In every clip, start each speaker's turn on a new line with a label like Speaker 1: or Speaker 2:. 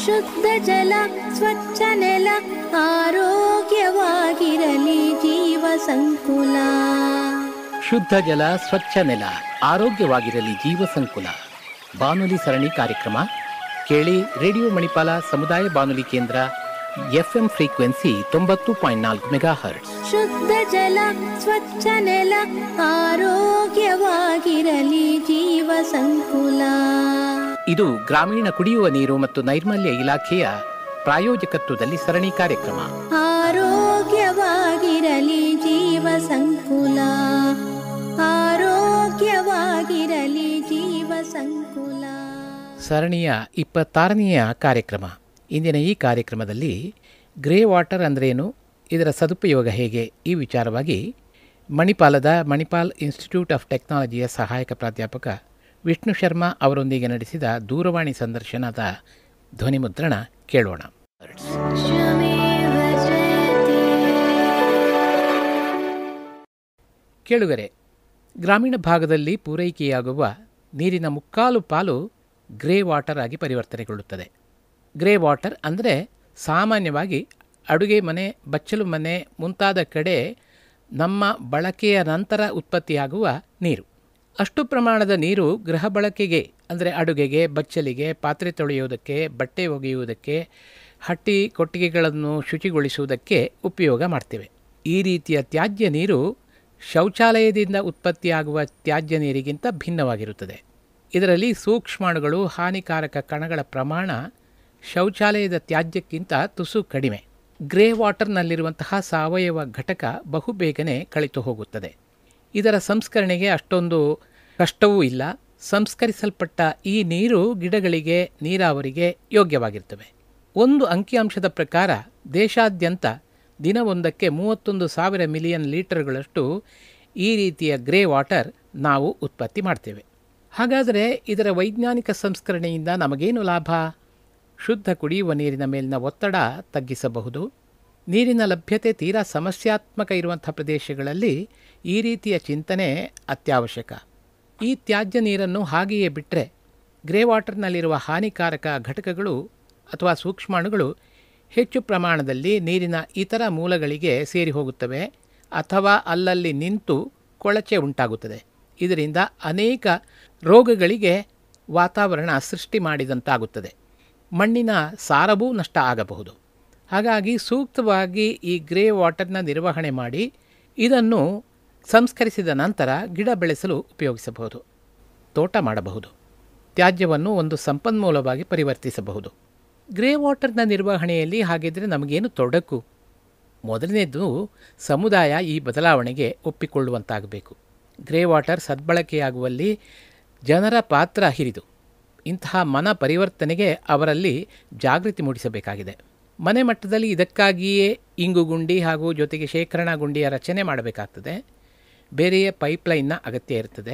Speaker 1: ಶುದ್ಧ ಜಲ ಸ್ವಚ್ಛ ನೆಲ ಆರೋಗ್ಯವಾಗಿರಲಿ ಜೀವ ಸಂಕುಲ
Speaker 2: ಶುದ್ಧ ಜಲ ಸ್ವಚ್ಛ ನೆಲ ಆರೋಗ್ಯವಾಗಿರಲಿ ಜೀವ ಸಂಕುಲ ಬಾನುಲಿ ಸರಣಿ ಕಾರ್ಯಕ್ರಮ ಕೇಳಿ ರೇಡಿಯೋ ಮಣಿಪಾಲ ಸಮುದಾಯ ಬಾನುಲಿ ಕೇಂದ್ರ ಎಫ್ಎಂ ಫ್ರೀಕ್ವೆನ್ಸಿ ತೊಂಬತ್ತು ಪಾಯಿಂಟ್ ನಾಲ್ಕು ಮೆಗಾ ಹರ್ಟ್ಸ್
Speaker 1: ಶುದ್ಧ ಜಲ ಸ್ವಚ್ಛ ನೆಲ ಆರೋಗ್ಯವಾಗಿರಲಿ ಜೀವ ಸಂಕುಲ
Speaker 2: ಇದು ಗ್ರಾಮೀಣ ಕುಡಿಯುವ ನೀರು ಮತ್ತು ನೈರ್ಮಲ್ಯ ಇಲಾಖೆಯ ಪ್ರಾಯೋಜಕತ್ವದಲ್ಲಿ ಸರಣಿ ಕಾರ್ಯಕ್ರಮ
Speaker 1: ಆರೋಗ್ಯವಾಗಿರಲಿ ಜೀವ ಸಂಕುಲ ಆರೋಗ್ಯವಾಗಿರಲಿ ಜೀವ ಸಂಕುಲ
Speaker 2: ಸರಣಿಯ ಇಪ್ಪತ್ತಾರನೆಯ ಕಾರ್ಯಕ್ರಮ ಇಂದಿನ ಈ ಕಾರ್ಯಕ್ರಮದಲ್ಲಿ ಗ್ರೇ ವಾಟರ್ ಅಂದ್ರೇನು ಇದರ ಸದುಪಯೋಗ ಹೇಗೆ ಈ ವಿಚಾರವಾಗಿ ಮಣಿಪಾಲದ ಮಣಿಪಾಲ್ ಇನ್ಸ್ಟಿಟ್ಯೂಟ್ ಆಫ್ ಟೆಕ್ನಾಲಜಿಯ ಸಹಾಯಕ ಪ್ರಾಧ್ಯಾಪಕ ವಿಷ್ಣು ಶರ್ಮಾ ಅವರೊಂದಿಗೆ ನಡೆಸಿದ ದೂರವಾಣಿ ಸಂದರ್ಶನದ ಧ್ವನಿಮುದ್ರಣ ಕೇಳೋಣ
Speaker 1: ಶ್ವಮೇವ ಜಯತೆ
Speaker 2: ಕೇಳುಗರೆ ಗ್ರಾಮೀಣ ಭಾಗದಲ್ಲಿ ಪೂರೈಕೆಯಾಗುವ ನೀರಿನ ಮುಕ್ಕಾಲು ಪಾಲು ಗ್ರೇ ವಾಟರ್ ಆಗಿ ಪರಿವರ್ತನೆಗೊಳ್ಳುತ್ತದೆ ಗ್ರೇ ವಾಟರ್ ಅಂದರೆ ಸಾಮಾನ್ಯವಾಗಿ ಅಡುಗೆ ಮನೆ ಬಚ್ಚಲು ಮನೆ ಮುಂತಾದ ಕಡೆ ನಮ್ಮ ಬಳಕೆಯ ನಂತರ ಉತ್ಪತ್ತಿಯಾಗುವ ನೀರು ಅಷ್ಟು ಪ್ರಮಾಣದ ನೀರು ಗೃಹ ಬಳಕೆಗೆ ಅಂದರೆ ಅಡುಗೆಗೆ ಬಚ್ಚಲಿಗೆ ಪಾತ್ರೆ ತೊಳೆಯುವುದಕ್ಕೆ ಬಟ್ಟೆ ಒಗೆಯುವುದಕ್ಕೆ ಹಟ್ಟಿ ಕೊಟ್ಟಿಗೆಗಳನ್ನು ಶುಚಿಗೊಳಿಸುವುದಕ್ಕೆ ಉಪಯೋಗ ಮಾಡ್ತೇವೆ ಈ ರೀತಿಯ ತ್ಯಾಜ್ಯ ನೀರು ಶೌಚಾಲಯದಿಂದ ಉತ್ಪತ್ತಿಯಾಗುವ ತ್ಯಾಜ್ಯ ನೀರಿಗಿಂತ ಭಿನ್ನವಾಗಿರುತ್ತದೆ ಇದರಲ್ಲಿ ಸೂಕ್ಷ್ಮಾಣುಗಳು ಹಾನಿಕಾರಕ ಕಣಗಳ ಪ್ರಮಾಣ ಶೌಚಾಲಯದ ತ್ಯಾಜ್ಯಕ್ಕಿಂತ ತುಸು ಕಡಿಮೆ ಗ್ರೇ ವಾಟರ್ನಲ್ಲಿರುವಂತಹ ಸಾವಯವ ಘಟಕ ಬಹುಬೇಗನೆ ಕಳಿತು ಹೋಗುತ್ತದೆ ಇದರ ಸಂಸ್ಕರಣೆಗೆ ಅಷ್ಟೊಂದು ಕಷ್ಟವೂ ಇಲ್ಲ ಸಂಸ್ಕರಿಸಲ್ಪಟ್ಟ ಈ ನೀರು ಗಿಡಗಳಿಗೆ ನೀರಾವರಿಗೆ ಯೋಗ್ಯವಾಗಿರ್ತವೆ ಒಂದು ಅಂಕಿಅಂಶದ ಪ್ರಕಾರ ದೇಶಾದ್ಯಂತ ದಿನವೊಂದಕ್ಕೆ ಮೂವತ್ತೊಂದು ಸಾವಿರ ಮಿಲಿಯನ್ ಲೀಟರ್ಗಳಷ್ಟು ಈ ರೀತಿಯ ಗ್ರೇ ವಾಟರ್ ನಾವು ಉತ್ಪತ್ತಿ ಮಾಡ್ತೇವೆ ಹಾಗಾದರೆ ಇದರ ವೈಜ್ಞಾನಿಕ ಸಂಸ್ಕರಣೆಯಿಂದ ನಮಗೇನು ಲಾಭ ಶುದ್ಧ ಕುಡಿಯುವ ನೀರಿನ ಮೇಲಿನ ಒತ್ತಡ ತಗ್ಗಿಸಬಹುದು ನೀರಿನ ಲಭ್ಯತೆ ತೀರಾ ಸಮಸ್ಯಾತ್ಮಕ ಇರುವಂಥ ಪ್ರದೇಶಗಳಲ್ಲಿ ಈ ರೀತಿಯ ಚಿಂತನೆ ಅತ್ಯವಶ್ಯಕ ಈ ತ್ಯಾಜ್ಯ ನೀರನ್ನು ಹಾಗೆಯೇ ಬಿಟ್ಟರೆ ಗ್ರೇ ವಾಟರ್ನಲ್ಲಿರುವ ಹಾನಿಕಾರಕ ಘಟಕಗಳು ಅಥವಾ ಸೂಕ್ಷ್ಮಾಣುಗಳು ಹೆಚ್ಚು ಪ್ರಮಾಣದಲ್ಲಿ ನೀರಿನ ಇತರ ಮೂಲಗಳಿಗೆ ಸೇರಿ ಹೋಗುತ್ತವೆ ಅಥವಾ ಅಲ್ಲಲ್ಲಿ ನಿಂತು ಕೊಳಚೆ ಉಂಟಾಗುತ್ತದೆ ಇದರಿಂದ ಅನೇಕ ರೋಗಗಳಿಗೆ ವಾತಾವರಣ ಸೃಷ್ಟಿ ಮಾಡಿದಂತಾಗುತ್ತದೆ ಮಣ್ಣಿನ ಸಾರವೂ ನಷ್ಟ ಆಗಬಹುದು ಹಾಗಾಗಿ ಸೂಕ್ತವಾಗಿ ಈ ಗ್ರೇ ವಾಟರ್ನ ನಿರ್ವಹಣೆ ಮಾಡಿ ಇದನ್ನು ಸಂಸ್ಕರಿಸಿದ ನಂತರ ಗಿಡ ಬೆಳೆಸಲು ಉಪಯೋಗಿಸಬಹುದು ತೋಟ ಮಾಡಬಹುದು ತ್ಯಾಜ್ಯವನ್ನು ಒಂದು ಸಂಪನ್ಮೂಲವಾಗಿ ಪರಿವರ್ತಿಸಬಹುದು ಗ್ರೇ ವಾಟರ್ನ ನಿರ್ವಹಣೆಯಲ್ಲಿ ಹಾಗಿದ್ದರೆ ನಮಗೇನು ತೊಡಕು ಮೊದಲನೇದು ಸಮುದಾಯ ಈ ಬದಲಾವಣೆಗೆ ಒಪ್ಪಿಕೊಳ್ಳುವಂತಾಗಬೇಕು ಗ್ರೇ ವಾಟರ್ ಸದ್ಬಳಕೆಯಾಗುವಲ್ಲಿ ಜನರ ಪಾತ್ರ ಹಿರಿದು ಇಂತಹ ಮನ ಪರಿವರ್ತನೆಗೆ ಅವರಲ್ಲಿ ಜಾಗೃತಿ ಮೂಡಿಸಬೇಕಾಗಿದೆ ಮನೆ ಮಟ್ಟದಲ್ಲಿ ಇದಕ್ಕಾಗಿಯೇ ಇಂಗು ಗುಂಡಿ ಹಾಗೂ ಜೊತೆಗೆ ಶೇಖರಣಾ ಗುಂಡಿಯ ರಚನೆ ಮಾಡಬೇಕಾಗ್ತದೆ ಬೇರೆಯೇ ಪೈಪ್ಲೈನ್ನ ಅಗತ್ಯ ಇರ್ತದೆ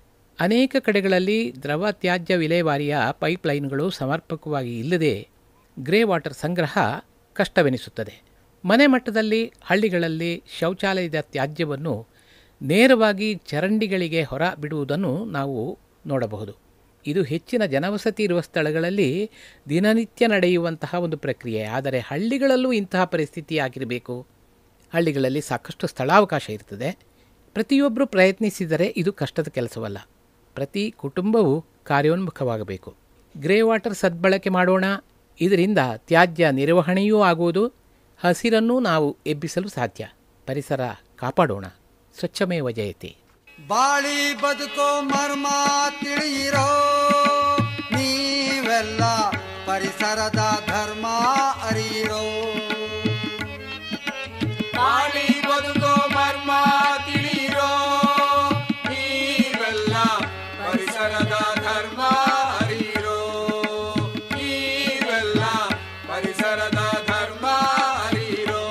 Speaker 2: ಅನೇಕ ಕಡೆಗಳಲ್ಲಿ ದ್ರವ ತ್ಯಾಜ್ಯ ವಿಲೇವಾರಿಯ ಪೈಪ್ಲೈನ್ಗಳು ಸಮರ್ಪಕವಾಗಿ ಇಲ್ಲದೆ ಗ್ರೇ ವಾಟರ್ ಸಂಗ್ರಹ ಕಷ್ಟವೆನಿಸುತ್ತದೆ ಮನೆ ಮಟ್ಟದಲ್ಲಿ ಹಳ್ಳಿಗಳಲ್ಲಿ ಶೌಚಾಲಯದ ತ್ಯಾಜ್ಯವನ್ನು ನೇರವಾಗಿ ಚರಂಡಿಗಳಿಗೆ ಹೊರ ಬಿಡುವುದನ್ನು ನಾವು ನೋಡಬಹುದು ಇದು ಹೆಚ್ಚಿನ ಜನವಸತಿ ಇರುವ ಸ್ಥಳಗಳಲ್ಲಿ ದಿನನಿತ್ಯ ನಡೆಯುವಂತಹ ಒಂದು ಪ್ರಕ್ರಿಯೆ ಆದರೆ ಹಳ್ಳಿಗಳಲ್ಲೂ ಇಂತಹ ಪರಿಸ್ಥಿತಿ ಆಗಿರಬೇಕು ಹಳ್ಳಿಗಳಲ್ಲಿ ಸಾಕಷ್ಟು ಸ್ಥಳಾವಕಾಶ ಇರ್ತದೆ ಪ್ರತಿಯೊಬ್ಬರು ಪ್ರಯತ್ನಿಸಿದರೆ ಇದು ಕಷ್ಟದ ಕೆಲಸವಲ್ಲ ಪ್ರತಿ ಕುಟುಂಬವು ಕಾರ್ಯೋನ್ಮುಖವಾಗಬೇಕು ಗ್ರೇ ವಾಟರ್ ಸದ್ಬಳಕೆ ಮಾಡೋಣ ಇದರಿಂದ ತ್ಯಾಜ್ಯ ನಿರ್ವಹಣೆಯೂ ಆಗುವುದು ಹಸಿರನ್ನೂ ನಾವು ಎಬ್ಬಿಸಲು ಸಾಧ್ಯ ಪರಿಸರ ಕಾಪಾಡೋಣ ಸ್ವಚ್ಛಮೇವ ಜಯತೆ
Speaker 3: ಬಾಳಿ ಬದುಕೋ ಮರ್ಮ ತಿಳಿಯಿರೋ ನೀವೆಲ್ಲ ಪರಿಸರದ ಧರ್ಮ ಅರಿಯಿರೋ ಬಾಳಿ ಬದುಕೋ ಮರ್ಮ ತಿಳಿಯಿರೋ ನೀವೆಲ್ಲ ಪರಿಸರದ ಧರ್ಮ ಅರಿಯಿರೋ ನೀವೆಲ್ಲ ಪರಿಸರದ ಧರ್ಮ ಅರಿಯಿರೋ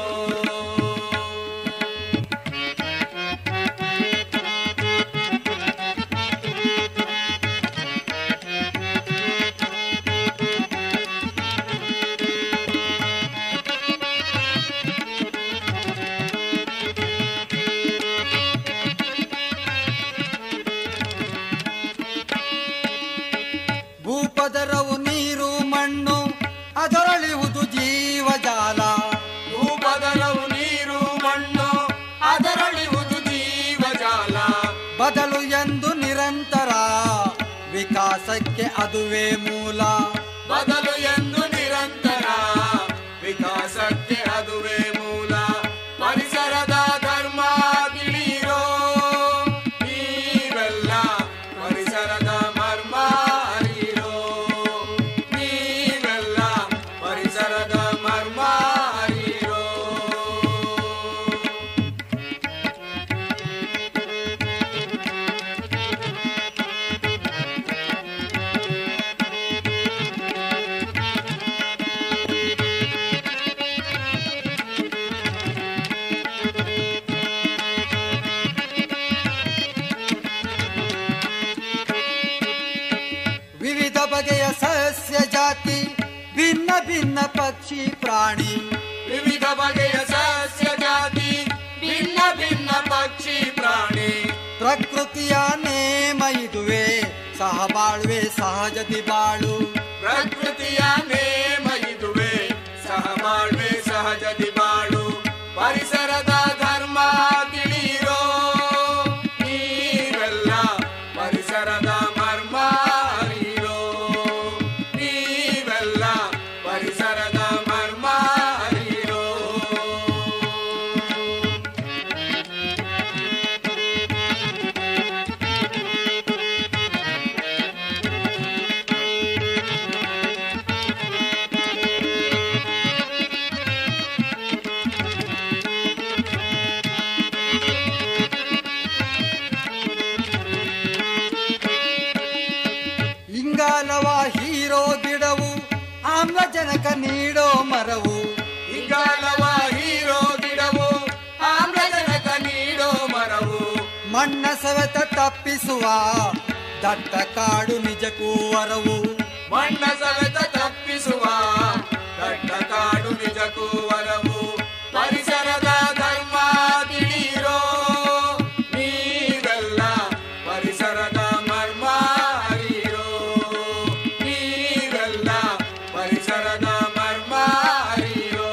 Speaker 3: ಭೂಪದರವು ನೀರು ಮಣ್ಣು ಅದ
Speaker 4: ವಿಕಾಸಕ್ಕೆ ಅದುವೇ ಮೂಲ
Speaker 3: ಬದಲು ಎಂದು ನಿರಂತರ ವಿಕಾಸಕ್ಕೆ ಅದುವೇ ಮೂಲ ಪರಿಸರದ ಧರ್ಮ ತಿಳಿರೋ ನೀವೆಲ್ಲ ಪರಿಸರದ ಮರ್ಮ ಅರಿರೋ ನೀವೆಲ್ಲ ಪರಿಸರದ ಮರ್ಮ ಅರಿರೋ
Speaker 4: ವಿವಿಧ ಬಗೆಯ ಸಸ್ಯ ಜಾತಿ ಭಿನ್ನ ಭಿನ್ನ ಪಕ್ಷಿ ಪ್ರಾಣಿ
Speaker 3: ವಿವಿಧ ಬಗೆಯ ಸಸ್ಯ ಜಾತಿ ಭಿನ್ನ ಭಿನ್ನ ಪಕ್ಷಿ ಪ್ರಾಣಿ
Speaker 4: ಪ್ರಕೃತಿಯ ನೇಮ ಇದುವೆ ಸಹಬಾಳ್ವೆ ಸಹಜತಿ ಬಾಳು
Speaker 3: ಪ್ರಕೃತಿಯ ನೇಮ ಇದುವೆ ಸಹಬಾಳ್ವೆ ಸಹಜದಿ ಬಾಳು ಪರಿಸರದ ಧರ್ಮ ತಿಳಿರೋ ನೀವೆಲ್ಲ ಪರಿಸರದ ಮರ್ಮ ಅರಿರೋ ನೀವೆಲ್ಲ ಪರಿಸರದ ಮರ್ಮ ಅರಿರೋ
Speaker 4: ಇಂಗಾಲವ ಹೀರೋ ಗಿಡವು ಆಮ್ಲಜನಕ ನೀಡೋ ಮರವು
Speaker 3: ಇಂಗಾಲವ ಹೀರೋ ಗಿಡವು ಆಮ್ಲಜನಕ ನೀಡೋ ಮರವು
Speaker 4: ಮಣ್ಣ ಸವೆತ ತಪ್ಪಿಸುವ ದಟ್ಟ ಕಾಡು ನಿಜಕ್ಕೂ ವರವು
Speaker 3: ಮಣ್ಣ ಸವೆತ ತಪ್ಪಿಸುವ ದಟ್ಟ ಕಾಡು ನಿಜಕ್ಕೂ ವರವು ಪರಿಸರದ ಧರ್ಮ ತಿಳಿರೋ ನೀವೆಲ್ಲ ಪರಿಸರದ ಮರ್ಮ ಅರಿರೋ ನೀವೆಲ್ಲ ಪರಿಸರದ ಮರ್ಮ ಅರಿರೋ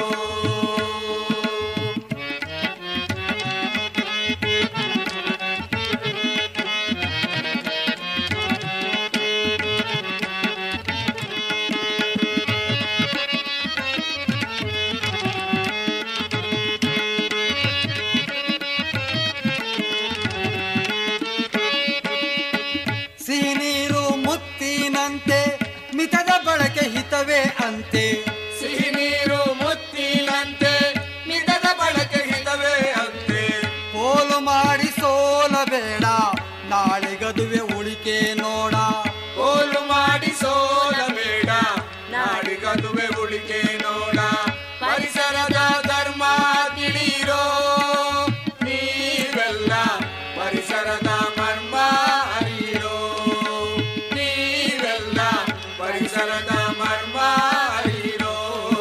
Speaker 4: ಸಿಹಿ ನೀರು ಮುತ್ತಿನಂತೆ ಮಿತದ ಬಳಕೆ ಹಿತವೇ ಅಂತೆ
Speaker 3: ಸಿಹಿ ನೀರು ಮುತ್ತಿನಂತೆ ಮಿತದ ಬಳಕೆ ಹಿತವೇ ಅಂತೆ
Speaker 4: ಪೋಲು ಮಾಡಿ ಸೋಲಬೇಡ ನಾಳೆಗದುವೆ ಉಳಿಕೆ ನೋಡ
Speaker 3: ಕೋಲು ಮಾಡಿ ಸೋಲಬೇಡ ನಾಡಿಗದುವೆ ಉಳಿಕೆ ನೋಡ ಪರಿಸರದ ಧರ್ಮ ತಿಳಿರೋ ನೀವೆಲ್ಲ ಪರಿಸರದ ಮರ್ಮ ಅರಿರೋ ನೀವೆಲ್ಲ ಪರಿಸರದ ಮರ್ಮ ಅರಿರೋ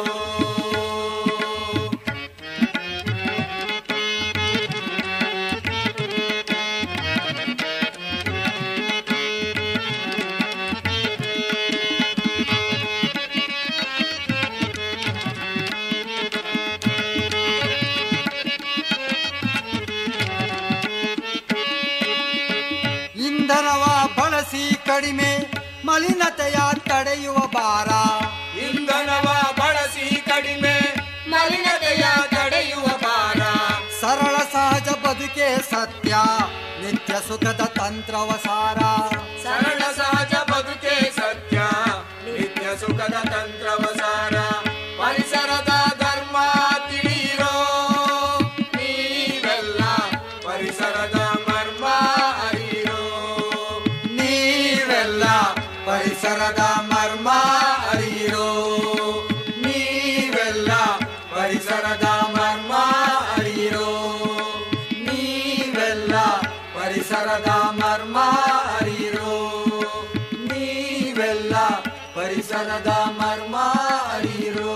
Speaker 4: ಇಂಧನವ ಬಳಸಿ ಕಡಿಮೆ ಮಲಿನತೆಯ ತಡೆಯುವ ಭಾರ
Speaker 3: ಇಂಧನವ ಬಳಸಿ ಕಡಿಮೆ ಮಲಿನತೆಯ ತಡೆಯುವ ಭಾರ
Speaker 4: ಸರಳ ಸಹಜ ಬದುಕೆ ಸತ್ಯ ನಿತ್ಯ ಸುಖದ ತಂತ್ರವ ಸಾರ
Speaker 3: ಸರಳ ಸಹಜ ಬದುಕೆ ಸತ್ಯ ನಿತ್ಯ ಸುಖದ ತಂತ್ರವ ಸಾರ ಪರಿಸರದ ಧರ್ಮ ತಿಳಿರೋ ನೀವೆಲ್ಲ ಪರಿಸರದ ಮರ್ಮ ಅರಿರೋ
Speaker 4: ನೀವೆಲ್ಲ ಪರಿಸರದ ಮರ್ಮ ಅರಿರೋ
Speaker 3: ನೀವೆಲ್ಲ ಪರಿಸರದ ಮರ್ಮ ಅರಿರೋ
Speaker 4: ನೀವೆಲ್ಲ ಪರಿಸರದ ಮರ್ಮ ಅರಿರೋ ನೀವೆಲ್ಲ ಪರಿಸರದ ಮರ್ಮ ಅರಿರೋ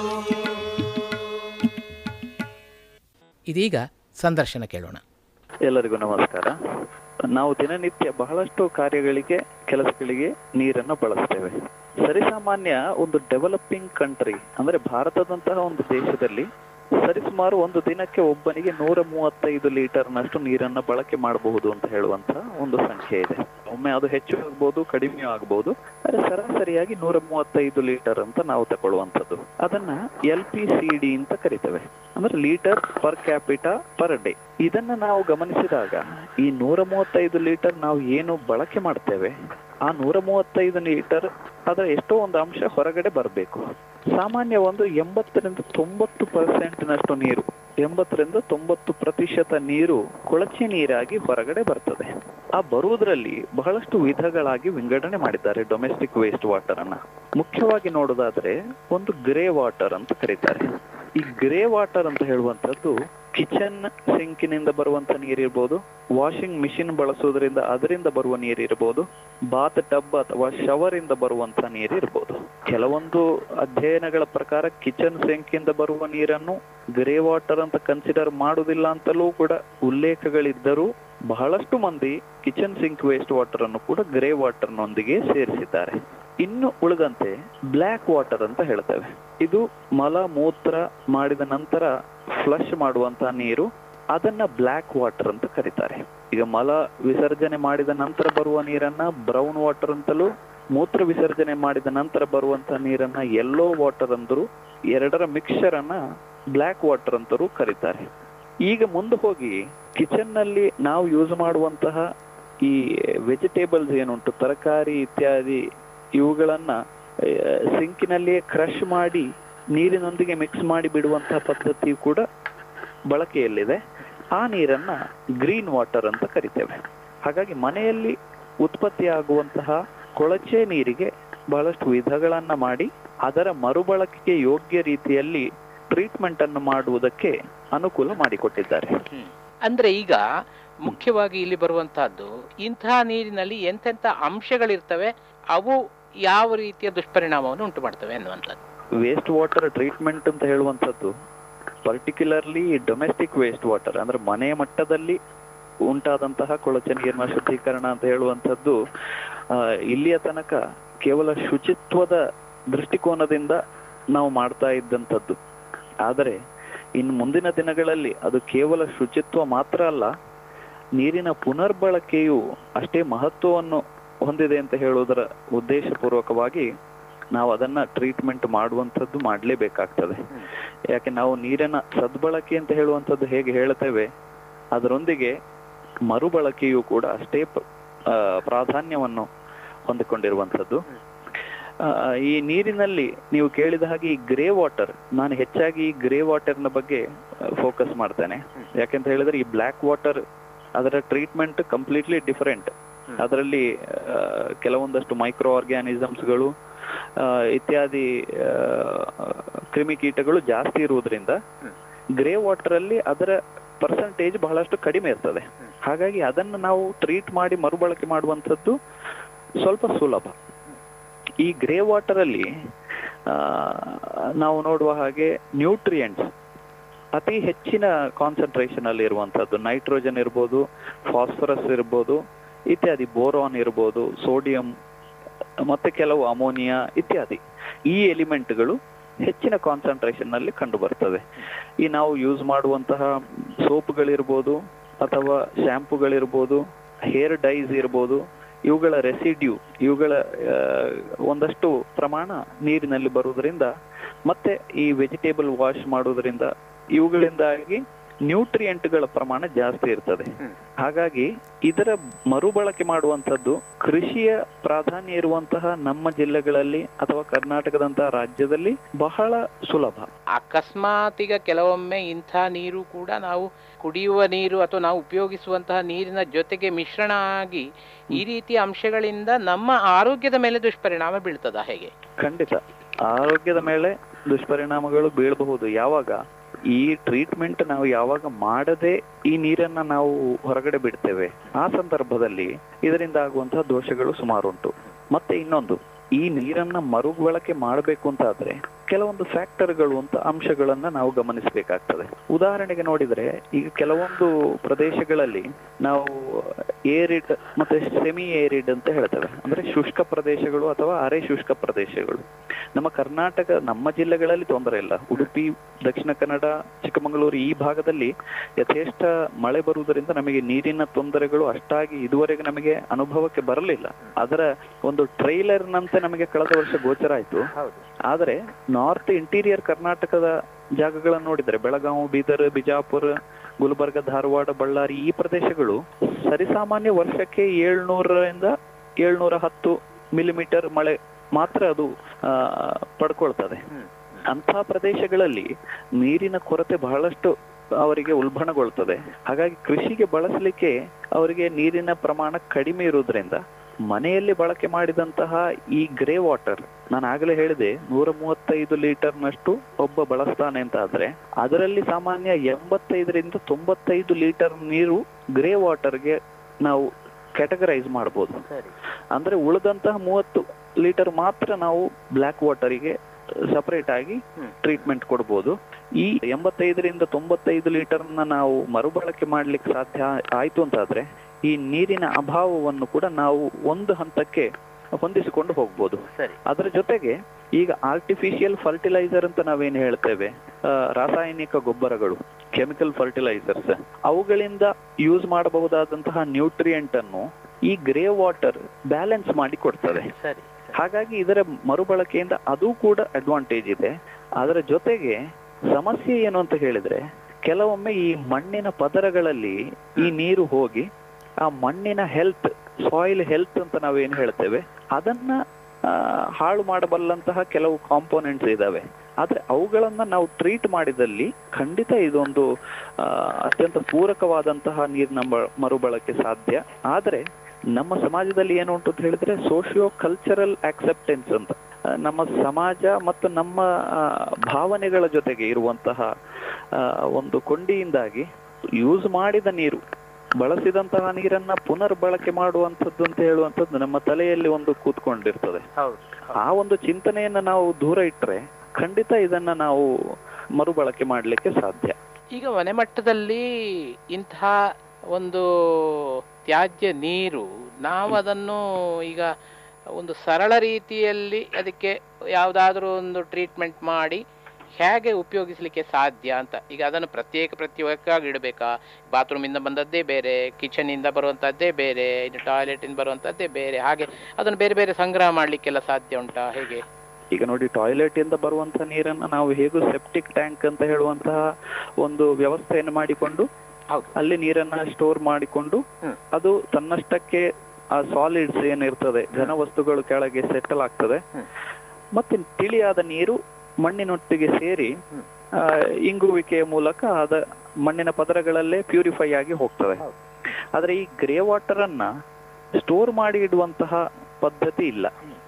Speaker 2: ಇದೀಗ ಸಂದರ್ಶನ ಕೇಳೋಣ
Speaker 5: ಎಲ್ಲರಿಗೂ ನಮಸ್ಕಾರ ನಾವು ದಿನನಿತ್ಯ ಬಹಳಷ್ಟು ಕಾರ್ಯಗಳಿಗೆ ಕೆಲಸಗಳಿಗೆ ನೀರನ್ನು ಬಳಸ್ತೇವೆ ಸರಿಸಾಮಾನ್ಯ ಒಂದು ಡೆವಲಪಿಂಗ್ ಕಂಟ್ರಿ ಅಂದ್ರೆ ಭಾರತದಂತಹ ಒಂದು ದೇಶದಲ್ಲಿ ಸರಿಸುಮಾರು ಒಂದು ದಿನಕ್ಕೆ ಒಬ್ಬನಿಗೆ ನೂರ ಮೂವತ್ತೈದು ಲೀಟರ್ನಷ್ಟು ನೀರನ್ನ ಬಳಕೆ ಮಾಡಬಹುದು ಅಂತ ಹೇಳುವಂತ ಒಂದು ಸಂಖ್ಯೆ ಇದೆ ಒಮ್ಮೆ ಅದು ಹೆಚ್ಚು ಆಗ್ಬೋದು ಕಡಿಮೆ ಆಗ್ಬೋದು ಆದರೆ ಸರಾಸರಿಯಾಗಿ ನೂರ ಮೂವತ್ತೈದು ಲೀಟರ್ ಅಂತ ನಾವು ತಗೊಳ್ಳುವಂಥದ್ದು ಅದನ್ನ ಎಲ್ ಪಿ ಸಿ ಡಿ ಅಂತ ಕರಿತೇವೆ ಅಂದ್ರೆ litre per capita per day ಇದನ್ನ ನಾವು ಗಮನಿಸಿದಾಗ ಈ ನೂರ ಮೂವತ್ತೈದು ಲೀಟರ್ ನಾವು ಏನು ಬಳಕೆ ಮಾಡ್ತೇವೆ ಆ ನೂರ ಮೂವತ್ತೈದು ಲೀಟರ್ ಅದರ ಎಷ್ಟೋ ಒಂದು ಅಂಶ ಹೊರಗಡೆ ಬರಬೇಕು ಸಾಮಾನ್ಯ ಒಂದು ಎಂಬತ್ತರಿಂದ ತೊಂಬತ್ತು ಪರ್ಸೆಂಟ್ನಷ್ಟು ನೀರು ಎಂಬತ್ತರಿಂದ ತೊಂಬತ್ತು ಪ್ರತಿಶತ ನೀರು ಕೊಳಚೆ ನೀರಾಗಿ ಹೊರಗಡೆ ಬರ್ತದೆ ಆ ಬರುವುದರಲ್ಲಿ ಬಹಳಷ್ಟು ವಿಧಗಳಾಗಿ ವಿಂಗಡಣೆ ಮಾಡಿದ್ದಾರೆ ಡೊಮೆಸ್ಟಿಕ್ ವೇಸ್ಟ್ ವಾಟರ್ ಅನ್ನ ಮುಖ್ಯವಾಗಿ ನೋಡೋದಾದ್ರೆ ಒಂದು ಗ್ರೇ ವಾಟರ್ ಅಂತ ಕರೀತಾರೆ ಈ ಗ್ರೇ ವಾಟರ್ ಅಂತ ಹೇಳುವಂತದ್ದು ಕಿಚನ್ ಸಿಂಕಿನಿಂದ ಬರುವಂತ ನೀರಿರ್ಬೋದು ವಾಷಿಂಗ್ ಮಿಷಿನ್ ಬಳಸೋದ್ರಿಂದ ಅದರಿಂದ ಬರುವ ನೀರಿರ್ಬೋದು ಬಾತ್ ಟಬ್ ಅಥವಾ ಶವರ್ ಇಂದ ಬರುವಂತ ನೀರಿರ್ಬೋದು ಕೆಲವೊಂದು ಅಧ್ಯಯನಗಳ ಪ್ರಕಾರ ಕಿಚನ್ ಸಿಂಕ್ ಇಂದ ಬರುವ ನೀರನ್ನು ಗ್ರೇ ವಾಟರ್ ಅಂತ ಕನ್ಸಿಡರ್ ಮಾಡುದಿಲ್ಲ ಅಂತಲೂ ಕೂಡ ಉಲ್ಲೇಖಗಳಿದ್ದರೂ ಬಹಳಷ್ಟು ಮಂದಿ ಕಿಚನ್ ಸಿಂಕ್ ವೇಸ್ಟ್ ವಾಟರ್ ಅನ್ನು ಕೂಡ ಗ್ರೇ ವಾಟರ್ ನೊಂದಿಗೆ ಸೇರಿಸಿದ್ದಾರೆ ಇನ್ನು ಉಳಿದಂತೆ ಬ್ಲ್ಯಾಕ್ ವಾಟರ್ ಅಂತ ಹೇಳ್ತೇವೆ ಇದು ಮಲ ಮೂತ್ರ ಮಾಡಿದ ನಂತರ ಫ್ಲಶ್ ಮಾಡುವಂತಹ ನೀರು ಅದನ್ನ ಬ್ಲ್ಯಾಕ್ ವಾಟರ್ ಅಂತ ಕರೀತಾರೆ ಈಗ ಮಲ ವಿಸರ್ಜನೆ ಮಾಡಿದ ನಂತರ ಬರುವ ನೀರನ್ನ ಬ್ರೌನ್ ವಾಟರ್ ಅಂತಲೂ ಮೂತ್ರ ವಿಸರ್ಜನೆ ಮಾಡಿದ ನಂತರ ಬರುವಂತಹ ನೀರನ್ನ ಯೆಲ್ಲೋ ವಾಟರ್ ಅಂದ್ರು ಎರಡರ ಮಿಕ್ಸರ್ ಅನ್ನ ಬ್ಲ್ಯಾಕ್ ವಾಟರ್ ಅಂತಲೂ ಕರೀತಾರೆ ಈಗ ಮುಂದೆ ಹೋಗಿ ಕಿಚನ್ ನಲ್ಲಿ ನಾವು ಯೂಸ್ ಮಾಡುವಂತಹ ಈ ವೆಜಿಟೇಬಲ್ಸ್ ಏನುಂಟು ತರಕಾರಿ ಇತ್ಯಾದಿ ಇವುಗಳನ್ನ ಸಿಂಕಿನಲ್ಲಿಯೇ ಕ್ರಶ್ ಮಾಡಿ ನೀರಿನೊಂದಿಗೆ ಮಿಕ್ಸ್ ಮಾಡಿ ಬಿಡುವಂತಹ ಪದ್ಧತಿ ಕೂಡ ಬಳಕೆಯಲ್ಲಿದೆ ಆ ನೀರನ್ನ ಗ್ರೀನ್ ವಾಟರ್ ಅಂತ ಕರಿತೇವೆ ಹಾಗಾಗಿ ಮನೆಯಲ್ಲಿ ಉತ್ಪತ್ತಿಯಾಗುವಂತಹ ಕೊಳಚೆ ನೀರಿಗೆ ಬಹಳಷ್ಟು ವಿಧಗಳನ್ನ ಮಾಡಿ ಅದರ ಮರುಬಳಕೆಗೆ ಯೋಗ್ಯ ರೀತಿಯಲ್ಲಿ ಟ್ರೀಟ್ಮೆಂಟ್ ಅನ್ನು ಮಾಡುವುದಕ್ಕೆ ಅನುಕೂಲ ಮಾಡಿಕೊಟ್ಟಿದ್ದಾರೆ
Speaker 2: ಅಂದ್ರೆ ಈಗ ಮುಖ್ಯವಾಗಿ ಇಲ್ಲಿ ಬರುವಂತಹದ್ದು ಇಂತಹ ನೀರಿನಲ್ಲಿ ಎಂತೆಂಥ ಅಂಶಗಳಿರ್ತವೆ ಅವು ಯಾವ ರೀತಿಯ ದುಷ್ಪರಿಣಾಮವನ್ನು ಉಂಟು ಮಾಡ್ತವೆ ಅನ್ನುವಂಥದ್ದು
Speaker 5: ವೇಸ್ಟ್ ವಾಟರ್ ಟ್ರೀಟ್ಮೆಂಟ್ ಅಂತ ಹೇಳುವಂಥದ್ದು ಪರ್ಟಿಕ್ಯುಲರ್ಲಿ ಡೊಮೆಸ್ಟಿಕ್ ವೇಸ್ಟ್ ವಾಟರ್ ಅಂದ್ರೆ ಮನೆ ಮಟ್ಟದಲ್ಲಿ ಉಂಟಾದಂತಹ ಕೊಳಚೆ ನೀರಿನ ಶುದ್ಧೀಕರಣ ಅಂತ ಹೇಳುವಂಥದ್ದು ಆ, ಇಲ್ಲಿಯ ತನಕ ಕೇವಲ ಶುಚಿತ್ವದ ದೃಷ್ಟಿಕೋನದಿಂದ ನಾವು ಮಾಡ್ತಾ ಇದ್ದಂಥದ್ದು ಆದರೆ ಇನ್ನು ಮುಂದಿನ ದಿನಗಳಲ್ಲಿ ಅದು ಕೇವಲ ಶುಚಿತ್ವ ಮಾತ್ರ ಅಲ್ಲ ನೀರಿನ ಪುನರ್ಬಳಕೆಯು ಅಷ್ಟೇ ಮಹತ್ವವನ್ನು ಹೊಂದಿದೆ ಅಂತ ಹೇಳುವುದರ ಉದ್ದೇಶಪೂರ್ವಕವಾಗಿ ನಾವು ಅದನ್ನ ಟ್ರೀಟ್ಮೆಂಟ್ ಮಾಡುವಂಥದ್ದು ಮಾಡಲೇಬೇಕಾಗ್ತದೆ ಯಾಕೆ ನಾವು ನೀರಿನ ಸದ್ಬಳಕೆ ಅಂತ ಹೇಳುವಂಥದ್ದು ಹೇಗೆ ಹೇಳ್ತೇವೆ ಅದರೊಂದಿಗೆ ಮರುಬಳಕೆಯು ಕೂಡ ಅಷ್ಟೇ ಪ- ಆ, ಪ್ರಾಧಾನ್ಯವನ್ನು ಹೊಂದಿಕೊಂಡಿರುವಂಥದ್ದು ಆ, ಈ ನೀರಿನಲ್ಲಿ ನೀವು ಕೇಳಿದ ಹಾಗೆ ಈ ಗ್ರೇ ವಾಟರ್ ನಾನು ಹೆಚ್ಚಾಗಿ ಈ ಗ್ರೇ ವಾಟರ್ನ ಬಗ್ಗೆ ಫೋಕಸ್ ಮಾಡ್ತೇನೆ ಯಾಕೆಂತ ಹೇಳಿದ್ರೆ ಈ ಬ್ಲ್ಯಾಕ್ ವಾಟರ್ ಅದರ ಟ್ರೀಟ್ಮೆಂಟ್ ಕಂಪ್ಲೀಟ್ಲಿ ಡಿಫರೆಂಟ್ ಅದರಲ್ಲಿ ಆ, ಕೆಲವೊಂದಷ್ಟು ಮೈಕ್ರೋ ಆರ್ಗ್ಯಾನಿಸಮ್ಸ್ಗಳು ಇತ್ಯಾದಿ ಆ, ಕ್ರಿಮಿಕೀಟಗಳು ಜಾಸ್ತಿ ಇರುವುದರಿಂದ ಗ್ರೇ ವಾಟರ್ ಅಲ್ಲಿ ಅದರ ಪರ್ಸೆಂಟೇಜ್ ಬಹಳಷ್ಟು ಕಡಿಮೆ ಇರ್ತದೆ ಹಾಗಾಗಿ ಅದನ್ನು ನಾವು ಟ್ರೀಟ್ ಮಾಡಿ ಮರುಬಳಕೆ ಮಾಡುವಂಥದ್ದು ಸ್ವಲ್ಪ ಸುಲಭ ಈ ಗ್ರೇ ವಾಟರ್ ಅಲ್ಲಿ ಆ, ನಾವು ನೋಡುವ ಹಾಗೆ ನ್ಯೂಟ್ರಿಯೆಂಟ್ಸ್ ಅತಿ ಹೆಚ್ಚಿನ ಕಾನ್ಸಂಟ್ರೇಷನ್ ಅಲ್ಲಿ ಇರುವಂತದ್ದು ನೈಟ್ರೋಜನ್ ಇರ್ಬೋದು ಫಾಸ್ಫರಸ್ ಇರ್ಬೋದು ಇತ್ಯಾದಿ ಬೋರಾನ್ ಇರ್ಬೋದು ಸೋಡಿಯಂ ಮತ್ತೆ ಕೆಲವು ಅಮೋನಿಯಾ ಇತ್ಯಾದಿ ಈ ಎಲಿಮೆಂಟ್ಗಳು ಹೆಚ್ಚಿನ ಕಾನ್ಸಂಟ್ರೇಷನ್ ನಲ್ಲಿ ಕಂಡು ಬರ್ತದೆ ಈ ನಾವು ಯೂಸ್ ಮಾಡುವಂತಹ ಸೋಪ್ಗಳಿರ್ಬೋದು ಅಥವಾ ಶಾಂಪುಗಳಿರ್ಬೋದು ಹೇರ್ ಡೈಸ್ ಇರ್ಬೋದು ಇವುಗಳ ರೆಸಿಡ್ಯೂ ಇವುಗಳ ಆ, ಒಂದಷ್ಟು ಪ್ರಮಾಣ ನೀರಿನಲ್ಲಿ ಬರುವುದರಿಂದ ಮತ್ತೆ ಈ ವೆಜಿಟೇಬಲ್ ವಾಶ್ ಮಾಡುವುದರಿಂದ ಇವುಗಳಿಂದಾಗಿ ನ್ಯೂಟ್ರಿಯೆಂಟ್ಗಳ ಪ್ರಮಾಣ ಜಾಸ್ತಿ ಇರ್ತದೆ ಹಾಗಾಗಿ ಇದರ ಮರುಬಳಕೆ ಮಾಡುವಂತದ್ದು ಕೃಷಿಯ ಪ್ರಾಧಾನ್ಯ ಇರುವಂತಹ ನಮ್ಮ ಜಿಲ್ಲೆಗಳಲ್ಲಿ ಅಥವಾ ಕರ್ನಾಟಕದಂತಹ ರಾಜ್ಯದಲ್ಲಿ ಬಹಳ ಸುಲಭ
Speaker 2: ಅಕಸ್ಮಾತ್ ಈಗ ಕೆಲವೊಮ್ಮೆ ಇಂಥ ನೀರು ಕೂಡ ನಾವು ಕುಡಿಯುವ ನೀರು ಅಥವಾ ನಾವು ಉಪಯೋಗಿಸುವಂತಹ ನೀರಿನ ಜೊತೆಗೆ ಮಿಶ್ರಣ ಆಗಿ ಈ ರೀತಿಯ ಅಂಶಗಳಿಂದ ನಮ್ಮ ಆರೋಗ್ಯದ ಮೇಲೆ ದುಷ್ಪರಿಣಾಮ ಬೀಳ್ತದ ಹೇಗೆ
Speaker 5: ಖಂಡಿತ ಆರೋಗ್ಯದ ಮೇಲೆ ದುಷ್ಪರಿಣಾಮಗಳು ಬೀಳಬಹುದು ಯಾವಾಗ ಈ ಟ್ರೀಟ್ಮೆಂಟ್ ನಾವು ಯಾವಾಗ ಮಾಡದೆ ಈ ನೀರನ್ನ ನಾವು ಹೊರಗಡೆ ಬಿಡ್ತೇವೆ ಆ ಸಂದರ್ಭದಲ್ಲಿ ಇದರಿಂದ ಆಗುವಂತಹ ದೋಷಗಳು ಸುಮಾರು ಉಂಟು ಮತ್ತೆ ಇನ್ನೊಂದು ಈ ನೀರನ್ನ ಮರುಬಳಕೆ ಮಾಡಬೇಕು ಅಂತ ಆದ್ರೆ ಕೆಲವೊಂದು ಫ್ಯಾಕ್ಟರ್ಗಳು ಅಂತ ಅಂಶಗಳನ್ನ ನಾವು ಗಮನಿಸಬೇಕಾಗ್ತದೆ ಉದಾಹರಣೆಗೆ ನೋಡಿದ್ರೆ ಈಗ ಕೆಲವೊಂದು ಪ್ರದೇಶಗಳಲ್ಲಿ ನಾವು ಏರಿಡ್ ಮತ್ತೆ ಸೆಮಿ ಏರಿಡ್ ಅಂತ ಹೇಳ್ತೇವೆ ಅಂದ್ರೆ ಶುಷ್ಕ ಪ್ರದೇಶಗಳು ಅಥವಾ ಅರೆ ಶುಷ್ಕ ಪ್ರದೇಶಗಳು ನಮ್ಮ ಕರ್ನಾಟಕ ನಮ್ಮ ಜಿಲ್ಲೆಗಳಲ್ಲಿ ತೊಂದರೆ ಇಲ್ಲ ಉಡುಪಿ ದಕ್ಷಿಣ ಕನ್ನಡ ಚಿಕ್ಕಮಗಳೂರು ಈ ಭಾಗದಲ್ಲಿ ಯಥೇಷ್ಟ ಮಳೆ ಬರುವುದರಿಂದ ನಮಗೆ ನೀರಿನ ತೊಂದರೆಗಳು ಅಷ್ಟಾಗಿ ಇದುವರೆಗೆ ನಮಗೆ ಅನುಭವಕ್ಕೆ ಬರಲಿಲ್ಲ ಅದರ ಒಂದು ಟ್ರೈಲರ್ ನಂತೆ ನಮಗೆ ಕಳೆದ ವರ್ಷ ಗೋಚರ ಆಯ್ತು
Speaker 2: ಹೌದು
Speaker 5: ಆದರೆ ನಾರ್ತ್ ಇಂಟೀರಿಯರ್ ಕರ್ನಾಟಕದ ಜಾಗಗಳನ್ನು ನೋಡಿದರೆ ಬೆಳಗಾವಿ ಬೀದರ್ ಬಿಜಾಪುರ ಗುಲ್ಬರ್ಗ ಧಾರವಾಡ ಬಳ್ಳಾರಿ ಈ ಪ್ರದೇಶಗಳು ಸರಿಸಾಮಾನ್ಯ ವರ್ಷಕ್ಕೆ ಏಳ್ನೂರರಿಂದ ಏಳ್ನೂರ ಹತ್ತು ಮಿಲಿಮೀಟರ್ ಮಳೆ ಮಾತ್ರ ಅದು ಆ, ಪಡ್ಕೊಳ್ತದೆ ಅಂಥ ಪ್ರದೇಶಗಳಲ್ಲಿ ನೀರಿನ ಕೊರತೆ ಬಹಳಷ್ಟು ಅವರಿಗೆ ಉಲ್ಬಣಗೊಳ್ತದೆ ಹಾಗಾಗಿ ಕೃಷಿಗೆ ಬಳಸಲಿಕ್ಕೆ ಅವರಿಗೆ ನೀರಿನ ಪ್ರಮಾಣ ಕಡಿಮೆ ಇರುವುದರಿಂದ ಮನೆಯಲ್ಲಿ ಬಳಕೆ ಮಾಡಿದಂತಹ ಈ ಗ್ರೇ ವಾಟರ್ ನಾನು ಆಗಲೇ ಹೇಳಿದೆ ನೂರ ಮೂವತ್ತೈದು ಲೀಟರ್ನಷ್ಟು ಒಬ್ಬ ಬಳಸ್ತಾನೆ ಅಂತ ಆದ್ರೆ ಅದರಲ್ಲಿ ಸಾಮಾನ್ಯ ಎಂಬತ್ತೈದರಿಂದ ತೊಂಬತ್ತೈದು ಲೀಟರ್ ನೀರು ಗ್ರೇ ವಾಟರ್ಗೆ ನಾವು ಕ್ಯಾಟಗರೈಸ್ ಮಾಡಬಹುದು
Speaker 2: ಸರಿ
Speaker 5: ಅಂದ್ರೆ ಉಳಿದಂತಹ ಮೂವತ್ತು ಲೀಟರ್ ಮಾತ್ರ ನಾವು ಬ್ಲ್ಯಾಕ್ ವಾಟರಿಗೆ ಸಪರೇಟ್ ಆಗಿ
Speaker 2: ಹ್ಮ್.
Speaker 5: ಟ್ರೀಟ್ಮೆಂಟ್ ಕೊಡ್ಬೋದು ಈ ಎಂಬತ್ತೈದರಿಂದ ತೊಂಬತ್ತೈದು ಲೀಟರ್ನ ನಾವು ಮರುಬಳಕೆ ಮಾಡ್ಲಿಕ್ಕೆ ಸಾಧ್ಯ ಆಯ್ತು ಅಂತಾದ್ರೆ ಈ ನೀರಿನ ಅಭಾವವನ್ನು ಕೂಡ ನಾವು ಒಂದು ಹಂತಕ್ಕೆ ಹೊಂದಿಸಿಕೊಂಡು ಹೋಗ್ಬೋದು
Speaker 2: ಸರಿ
Speaker 5: ಅದರ ಜೊತೆಗೆ ಈಗ ಆರ್ಟಿಫಿಷಿಯಲ್ ಫರ್ಟಿಲೈಸರ್ ಅಂತ ನಾವೇನು ಹೇಳ್ತೇವೆ ಆ, ರಾಸಾಯನಿಕ ಗೊಬ್ಬರಗಳು ಕೆಮಿಕಲ್ ಫರ್ಟಿಲೈಸರ್ಸ್ ಅವುಗಳಿಂದ ಯೂಸ್ ಮಾಡಬಹುದಾದಂತಹ ನ್ಯೂಟ್ರಿಯೆಂಟ್ ಅನ್ನು ಈ ಗ್ರೇ ವಾಟರ್ ಬ್ಯಾಲೆನ್ಸ್ ಮಾಡಿ ಕೊಡ್ತದೆ
Speaker 2: ಸರಿ
Speaker 5: ಹಾಗಾಗಿ ಇದರ ಮರುಬಳಕೆಯಿಂದ ಅದು ಕೂಡ ಅಡ್ವಾಂಟೇಜ್ ಇದೆ ಅದರ ಜೊತೆಗೆ ಸಮಸ್ಯೆ ಏನು ಅಂತ ಹೇಳಿದ್ರೆ ಕೆಲವೊಮ್ಮೆ ಈ ಮಣ್ಣಿನ ಪದರಗಳಲ್ಲಿ ಈ ನೀರು ಹೋಗಿ ಆ ಮಣ್ಣಿನ ಹೆಲ್ತ್ ಸಾಯಿಲ್ ಹೆಲ್ತ್ ಅಂತ ನಾವೇನು ಹೇಳ್ತೇವೆ ಅದನ್ನ ಆ, ಹಾಳು ಮಾಡಬಲ್ಲಂತಹ ಕೆಲವು ಕಾಂಪೋನೆಂಟ್ಸ್ ಇದಾವೆ ಆದ್ರೆ ಅವುಗಳನ್ನ ನಾವು ಟ್ರೀಟ್ ಮಾಡಿದಲ್ಲಿ ಖಂಡಿತ ಇದೊಂದು ಆ, ಅತ್ಯಂತ ಪೂರಕವಾದಂತಹ ನೀರಿನ ಬ- ಮರುಬಳಕೆ ಸಾಧ್ಯ ಆದ್ರೆ ನಮ್ಮ ಸಮಾಜದಲ್ಲಿ ಏನು ಉಂಟು ಅಂತ ಹೇಳಿದ್ರೆ ಸೋಶಿಯೋ ಕಲ್ಚರಲ್ ಆಕ್ಸೆಪ್ಟೆನ್ಸ್ ಅಂತ ಆ, ನಮ್ಮ ಸಮಾಜ ಮತ್ತು ನಮ್ಮ ಆ, ಭಾವನೆಗಳ ಜೊತೆಗೆ ಇರುವಂತಹ ಆ, ಒಂದು ಕೊಂಡಿಯಿಂದಾಗಿ ಯೂಸ್ ಮಾಡಿದ ನೀರು ಬಳಸಿದಂತಹ ನೀರನ್ನ ಪುನರ್ ಬಳಕೆ ಮಾಡುವಂಥದ್ದು ಅಂತ ಹೇಳುವಂಥದ್ದು ನಮ್ಮ ತಲೆಯಲ್ಲಿ ಒಂದು ಕೂತ್ಕೊಂಡಿರ್ತದೆ
Speaker 2: ಹೌದು
Speaker 5: ಆ ಒಂದು ಚಿಂತನೆಯನ್ನ ನಾವು ದೂರ ಇಟ್ರೆ ಖಂಡಿತ ಇದನ್ನ ನಾವು ಮರುಬಳಕೆ ಮಾಡಲಿಕ್ಕೆ ಸಾಧ್ಯ
Speaker 2: ಈಗ ಮನೆ ಮಟ್ಟದಲ್ಲಿ ಇಂತಹ ಒಂದು ತ್ಯಾಜ್ಯ ನೀರು ನಾವು ಅದನ್ನು ಈಗ ಒಂದು ಸರಳ ರೀತಿಯಲ್ಲಿ ಅದಕ್ಕೆ ಯಾವುದಾದ್ರೂ ಒಂದು ಟ್ರೀಟ್ಮೆಂಟ್ ಮಾಡಿ ಹೇಗೆ ಉಪಯೋಗಿಸಲಿಕ್ಕೆ ಸಾಧ್ಯ ಅಂತ ಈಗ ಅದನ್ನು ಪ್ರತ್ಯೇಕ ಪ್ರತ್ಯೇಕವಾಗಿ ಇಡಬೇಕಾ ಬಾತ್ರೂಮಿಂದ ಬಂದದ್ದೇ ಬೇರೆ ಕಿಚನಿಂದ ಬರುವಂಥದ್ದೇ ಬೇರೆ ಇನ್ನು ಟಾಯ್ಲೆಟಿಂದ ಬರುವಂಥದ್ದೇ ಬೇರೆ ಹಾಗೆ ಅದನ್ನು ಬೇರೆ ಬೇರೆ ಸಂಗ್ರಹ ಮಾಡಲಿಕ್ಕೆಲ್ಲ ಸಾಧ್ಯ ಉಂಟಾ ಹೇಗೆ
Speaker 5: ಈಗ ನೋಡಿ ಟಾಯ್ಲೆಟ್ ಇಂದ ಬರುವಂತಹ ನೀರನ್ನ ನಾವು ಹೇಗೂ ಸೆಪ್ಟಿಕ್ ಟ್ಯಾಂಕ್ ಅಂತ ಹೇಳುವಂತಹ ಒಂದು ವ್ಯವಸ್ಥೆಯನ್ನು ಮಾಡಿಕೊಂಡು
Speaker 2: ಹೌದು
Speaker 5: ಅಲ್ಲಿ ನೀರನ್ನ ಸ್ಟೋರ್ ಮಾಡಿಕೊಂಡು
Speaker 2: ಹ್ಮ್.
Speaker 5: ಅದು ತನ್ನಷ್ಟಕ್ಕೆ ಆ ಸಾಲಿಡ್ಸ್ ಏನಿರ್ತದೆ ಘನ ವಸ್ತುಗಳು ಕೆಳಗೆ ಸೆಟಲ್ ಆಗ್ತದೆ
Speaker 2: ಹ್ಮ್.
Speaker 5: ಮತ್ತೆ ತಿಳಿಯಾದ ನೀರು ಮಣ್ಣಿನೊಟ್ಟಿಗೆ ಸೇರಿ
Speaker 2: ಹ್ಮ್.
Speaker 5: ಆ, ಇಂಗುವಿಕೆಯ ಮೂಲಕ ಅದ ಮಣ್ಣಿನ ಪದರಗಳಲ್ಲೇ ಪ್ಯೂರಿಫೈ ಆಗಿ ಹೋಗ್ತದೆ
Speaker 2: ಹೌದು.
Speaker 5: ಆದ್ರೆ ಈ ಗ್ರೇ ವಾಟರ್ ಅನ್ನ ಸ್ಟೋರ್ ಮಾಡಿ ಇಡುವಂತಹ ಪದ್ಧತಿ ಇಲ್ಲ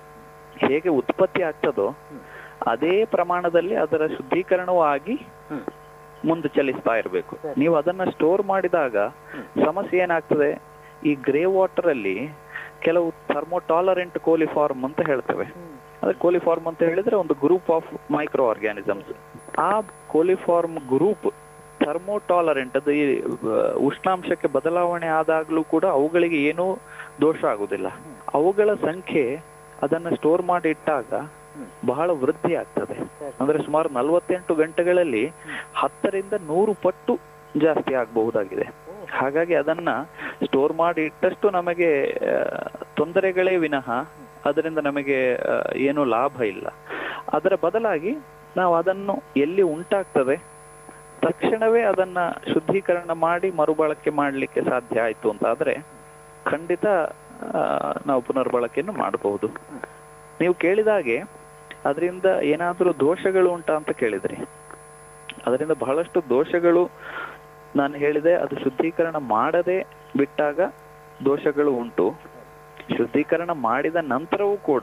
Speaker 5: ಹೇಗೆ ಉತ್ಪತ್ತಿ ಆಗ್ತದೋ
Speaker 2: ಹ್ಮ್.
Speaker 5: ಅದೇ ಪ್ರಮಾಣದಲ್ಲಿ ಅದರ ಶುದ್ಧೀಕರಣವೂ ಆಗಿ
Speaker 2: ಹ್ಮ್.
Speaker 5: ಮುಂದೆ ಚಲಿಸ್ತಾ ಇರಬೇಕು
Speaker 2: ಸರಿ.
Speaker 5: ನೀವು ಅದನ್ನ ಸ್ಟೋರ್ ಮಾಡಿದಾಗ
Speaker 2: ಹ್ಮ್.
Speaker 5: ಸಮಸ್ಯೆ ಏನಾಗ್ತದೆ ಈ ಗ್ರೇ ವಾಟರ್ ಅಲ್ಲಿ ಕೆಲವು ಥರ್ಮೋಟಾಲರೆಂಟ್ ಕೋಲಿಫಾರ್ಮ್ ಅಂತ ಹೇಳ್ತೇವೆ ಅದೇ ಕೋಲಿಫಾರ್ಮ್ ಅಂತ ಹೇಳಿದ್ರೆ ಒಂದು ಗ್ರೂಪ್ ಆಫ್ ಮೈಕ್ರೋ ಆರ್ಗ್ಯಾನಿಸಮ್ಸ್ ಆ ಕೋಲಿಫಾರ್ಮ್ ಗ್ರೂಪ್ ಥರ್ಮೋಟಾಲರೆಂಟ್ ಅದು ಈ ಆ, ಉಷ್ಣಾಂಶಕ್ಕೆ ಬದಲಾವಣೆ ಆದಾಗ್ಲೂ ಕೂಡ ಅವುಗಳಿಗೆ ಏನೂ ದೋಷ ಆಗುದಿಲ್ಲ ಅವುಗಳ ಸಂಖ್ಯೆ ಅದನ್ನ ಸ್ಟೋರ್ ಮಾಡಿ ಇಟ್ಟಾಗ ಬಹಳ ವೃದ್ಧಿ ಆಗ್ತದೆ ಅಂದ್ರೆ ಸುಮಾರು ನಲವತ್ತೆಂಟು ಗಂಟೆಗಳಲ್ಲಿ ಹತ್ತರಿಂದ ನೂರು ಪಟ್ಟು ಜಾಸ್ತಿ ಆಗಬಹುದಾಗಿದೆ ಹಾಗಾಗಿ ಅದನ್ನ ಸ್ಟೋರ್ ಮಾಡಿ ಇಟ್ಟಷ್ಟು ನಮಗೆ ಆ, ತೊಂದರೆಗಳೇ ವಿನಃ ಅದರಿಂದ ನಮಗೆ ಆ, ಏನು ಲಾಭ ಇಲ್ಲ ಅದರ ಬದಲಾಗಿ ನಾವು ಅದನ್ನು ಎಲ್ಲಿ ಉಂಟಾಗ್ತದೆ ತಕ್ಷಣವೇ ಅದನ್ನ ಶುದ್ಧೀಕರಣ ಮಾಡಿ ಮರುಬಳಕೆ ಮಾಡಲಿಕ್ಕೆ ಸಾಧ್ಯ ಆಯ್ತು ಅಂತ ಆದ್ರೆ ಖಂಡಿತ ಆ, ನಾವು ಪುನರ್ಬಳಕೆಯನ್ನು ಮಾಡಬಹುದು ನೀವು ಕೇಳಿದ ಹಾಗೆ ಅದರಿಂದ ಏನಾದರೂ ದೋಷಗಳು ಉಂಟಾ ಅಂತ ಕೇಳಿದ್ರಿ ಅದರಿಂದ ಬಹಳಷ್ಟು ದೋಷಗಳು ನಾನು ಹೇಳಿದೆ ಅದು ಶುದ್ಧೀಕರಣ ಮಾಡದೆ ಬಿಟ್ಟಾಗ ದೋಷಗಳು ಉಂಟು ಶುದ್ಧೀಕರಣ ಮಾಡಿದ ನಂತರವೂ ಕೂಡ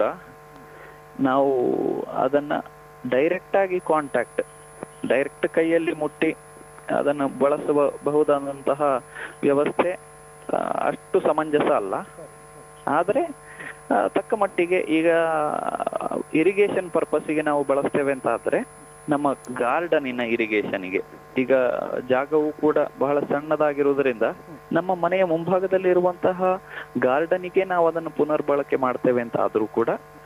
Speaker 5: ನಾವು ಅದನ್ನ ಡೈರೆಕ್ಟ್ ಆಗಿ ಕಾಂಟ್ಯಾಕ್ಟ್ ಡೈರೆಕ್ಟ್ ಕೈಯಲ್ಲಿ ಮುಟ್ಟಿ ಅದನ್ನು ಬಳಸಬಹುದಾದಂತಹ ವ್ಯವಸ್ಥೆ ಆ, ಅಷ್ಟು ಸಮಂಜಸ ಅಲ್ಲ ಆದರೆ ಆ, ತಕ್ಕ ಮಟ್ಟಿಗೆ ಈಗ ಇರಿಗೇಷನ್ ಪರ್ಪಸ್ಸಿಗೆ ನಾವು ಬಳಸ್ತೇವೆ ಅಂತ ಆದ್ರೆ ನಮ್ಮ ಗಾರ್ಡನಿನ ಇರಿಗೇಷನ್ಗೆ ಈಗ ಜಾಗವು ಕೂಡ ಬಹಳ ಸಣ್ಣದಾಗಿರುವುದರಿಂದ ನಮ್ಮ ಮನೆಯ ಮುಂಭಾಗದಲ್ಲಿ ಇರುವಂತಹ ಗಾರ್ಡನಿಗೆ ನಾವು ಅದನ್ನು ಪುನರ್ಬಳಕೆ ಮಾಡ್ತೇವೆ ಅಂತ ಆದ್ರೂ ಕೂಡ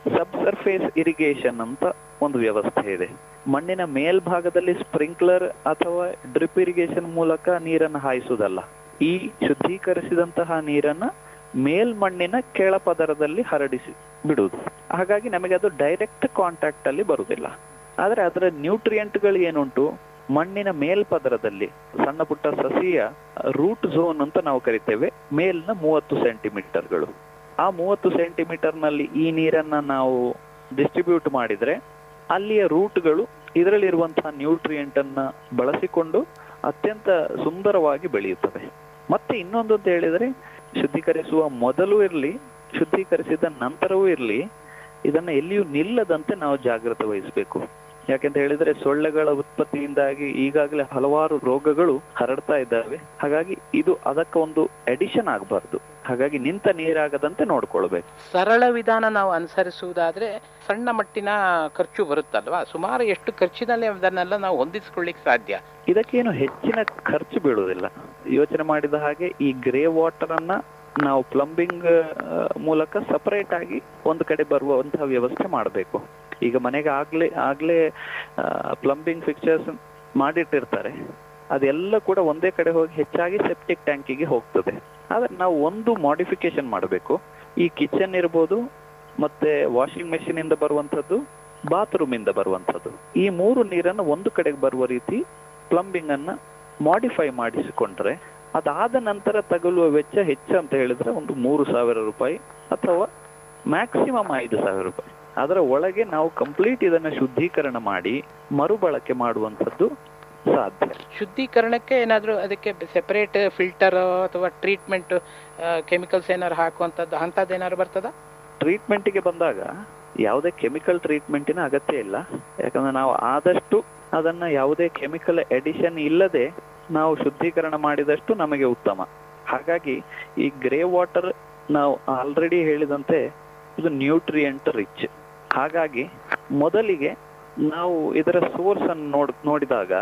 Speaker 5: ಸಬ್ಸರ್ಫೇಸ್ ಇರಿಗೇಷನ್ ಅಂತ ಒಂದು ವ್ಯವಸ್ಥೆ ಇದೆ ಮಣ್ಣಿನ ಮೇಲ್ಭಾಗದಲ್ಲಿ ಸ್ಪ್ರಿಂಕ್ಲರ್ ಅಥವಾ ಡ್ರಿಪ್ ಇರಿಗೇಷನ್ ಮೂಲಕ ನೀರನ್ನು ಹಾಯಿಸುವುದಲ್ಲ ಈ ಶುದ್ಧೀಕರಿಸಿದಂತಹ ನೀರನ್ನ ಮೇಲ್ಮಣ್ಣಿನ ಕೆಳಪದರದಲ್ಲಿ ಹರಡಿಸಿ ಬಿಡುವುದು ಹಾಗಾಗಿ ನಮಗೆ ಅದು ಡೈರೆಕ್ಟ್ ಕಾಂಟ್ಯಾಕ್ಟ್ ಅಲ್ಲಿ ಬರುವುದಿಲ್ಲ ಆದ್ರೆ ಅದರ ನ್ಯೂಟ್ರಿಯೆಂಟ್ಗಳು ಏನುಂಟು ಮಣ್ಣಿನ ಮೇಲ್ಪದರದಲ್ಲಿ ಸಣ್ಣ ಪುಟ್ಟ ಸಸಿಯ ರೂಟ್ ಝೋನ್ ಅಂತ ನಾವು ಕರಿತೇವೆ ಮೇಲ್ನ ಮೂವತ್ತು ಸೆಂಟಿಮೀಟರ್ಗಳು ಆ ಮೂವತ್ತು ಸೆಂಟಿಮೀಟರ್ ನಲ್ಲಿ ಈ ನೀರನ್ನ ನಾವು ಡಿಸ್ಟ್ರಿಬ್ಯೂಟ್ ಮಾಡಿದ್ರೆ ಅಲ್ಲಿಯ ರೂಟ್ಗಳು ಇದರಲ್ಲಿರುವಂತಹ ನ್ಯೂಟ್ರಿಯೆಂಟ್ ಅನ್ನ ಬಳಸಿಕೊಂಡು ಅತ್ಯಂತ ಸುಂದರವಾಗಿ ಬೆಳೆಯುತ್ತವೆ ಮತ್ತೆ ಇನ್ನೊಂದು ಅಂತ ಹೇಳಿದ್ರೆ ಶುದ್ಧೀಕರಿಸುವ ಮೊದಲು ಇರಲಿ ಶುದ್ಧೀಕರಿಸಿದ ನಂತರವೂ ಇರಲಿ ಇದನ್ನ ಎಲ್ಲಿಯೂ ನಿಲ್ಲದಂತೆ ನಾವು ಜಾಗ್ರತೆ ವಹಿಸಬೇಕು ಯಾಕೆಂತ ಹೇಳಿದ್ರೆ ಸೊಳ್ಳೆಗಳ ಉತ್ಪತ್ತಿಯಿಂದಾಗಿ ಈಗಾಗಲೇ ಹಲವಾರು ರೋಗಗಳು ಹರಡ್ತಾ ಇದ್ದಾವೆ ಹಾಗಾಗಿ ಇದು ಅದಕ್ಕೆ ಒಂದು ಎಡಿಷನ್ ಆಗಬಾರ್ದು ಹಾಗಾಗಿ ನಿಂತ ನೀರಾಗದಂತೆ ನೋಡ್ಕೊಳ್ಬೇಕು
Speaker 2: ಸರಳ ವಿಧಾನ ನಾವು ಅನುಸರಿಸುವುದಾದ್ರೆ ಸಣ್ಣ ಮಟ್ಟಿನ ಖರ್ಚು ಬರುತ್ತಲ್ವಾ ಸುಮಾರು ಎಷ್ಟು ಖರ್ಚಿನಲ್ಲಿ ಅದನ್ನೆಲ್ಲ ನಾವು ಹೊಂದಿಸ್ಕೊಳ್ಳಿಕ್ಕೆ ಸಾಧ್ಯ
Speaker 5: ಇದಕ್ಕೇನು ಹೆಚ್ಚಿನ ಖರ್ಚು ಬೀಳುವುದಿಲ್ಲ ಯೋಚನೆ ಮಾಡಿದ ಹಾಗೆ ಈ ಗ್ರೇ ವಾಟರ್ ಅನ್ನ ನಾವು ಪ್ಲಂಬಿಂಗ್ ಮೂಲಕ ಸಪರೇಟ್ ಆಗಿ ಒಂದು ಕಡೆ ಬರುವಂತಹ ವ್ಯವಸ್ಥೆ ಮಾಡಬೇಕು ಈಗ ಮನೆಗೆ ಆಗ್ಲೇ ಆಗ್ಲೇ ಪ್ಲಂಬಿಂಗ್ ಫಿಕ್ಚರ್ಸ್ ಮಾಡಿಟ್ಟಿರ್ತಾರೆ ಅದೆಲ್ಲ ಕೂಡ ಒಂದೇ ಕಡೆ ಹೋಗಿ ಹೆಚ್ಚಾಗಿ ಸೆಪ್ಟಿಕ್ ಟ್ಯಾಂಕಿಗೆ ಹೋಗ್ತದೆ ಆದ್ರೆ ನಾವು ಒಂದು ಮಾಡಿಫಿಕೇಶನ್ ಮಾಡಬೇಕು ಈ ಕಿಚನ್ ಇರ್ಬೋದು ಮತ್ತೆ ವಾಷಿಂಗ್ ಮೆಷಿನ್ ಇಂದ ಬರುವಂತದ್ದು ಬಾತ್ರೂಮ್ ಇಂದ ಬರುವಂತದ್ದು ಈ ಮೂರು ನೀರನ್ನು ಒಂದು ಕಡೆಗೆ ಬರುವ ರೀತಿ ಪ್ಲಂಬಿಂಗ್ ಅನ್ನ ಮಾಡಿಫೈ ಮಾಡಿಸಿಕೊಂಡ್ರೆ ಅದಾದ ನಂತರ ತಗುಲುವ ವೆಚ್ಚ ಹೆಚ್ಚು ಅಂತ ಹೇಳಿದ್ರೆ ಒಂದು ಮೂರು ಸಾವಿರ ರೂಪಾಯಿ ಅಥವಾ ಮ್ಯಾಕ್ಸಿಮಮ್ ಐದು ಸಾವಿರ ರೂಪಾಯಿ ಅದರ ಒಳಗೆ ನಾವು ಕಂಪ್ಲೀಟ್ ಇದನ್ನ ಶುದ್ಧೀಕರಣ ಮಾಡಿ ಮರುಬಳಕೆ ಮಾಡುವಂಥದ್ದು ಸಾಧ್ಯ
Speaker 2: ಶುದ್ಧೀಕರಣಕ್ಕೆ ಏನಾದರೂ ಅದಕ್ಕೆ ಸೆಪರೇಟ್ ಫಿಲ್ಟರ್ ಅಥವಾ ಟ್ರೀಟ್ಮೆಂಟ್ ಕೆಮಿಕಲ್ಸ್ ಏನಾದ್ರು ಹಾಕುವಂಥದ್ದು ಅಂಥದ್ದು ಏನಾದ್ರು ಬರ್ತದ
Speaker 5: ಟ್ರೀಟ್ಮೆಂಟ್ಗೆ ಬಂದಾಗ ಯಾವುದೇ ಕೆಮಿಕಲ್ ಟ್ರೀಟ್ಮೆಂಟಿನ ಅಗತ್ಯ ಇಲ್ಲ ಯಾಕಂದ್ರೆ ನಾವು ಆದಷ್ಟು ಅದನ್ನ ಯಾವುದೇ ಕೆಮಿಕಲ್ ಎಡಿಷನ್ ಇಲ್ಲದೆ ನಾವು ಶುದ್ಧೀಕರಣ ಮಾಡಿದಷ್ಟು ನಮಗೆ ಉತ್ತಮ ಹಾಗಾಗಿ ಈ ಗ್ರೇ ವಾಟರ್ ನಾವು ಆಲ್ರೆಡಿ ಹೇಳಿದಂತೆ ಇದು ನ್ಯೂಟ್ರಿಯೆಂಟ್ ರಿಚ್ ಹಾಗಾಗಿ ಮೊದಲಿಗೆ ನಾವು ಇದರ ಸೋರ್ಸ್ ಅನ್ನು ನೋಡ್ ನೋಡಿದಾಗ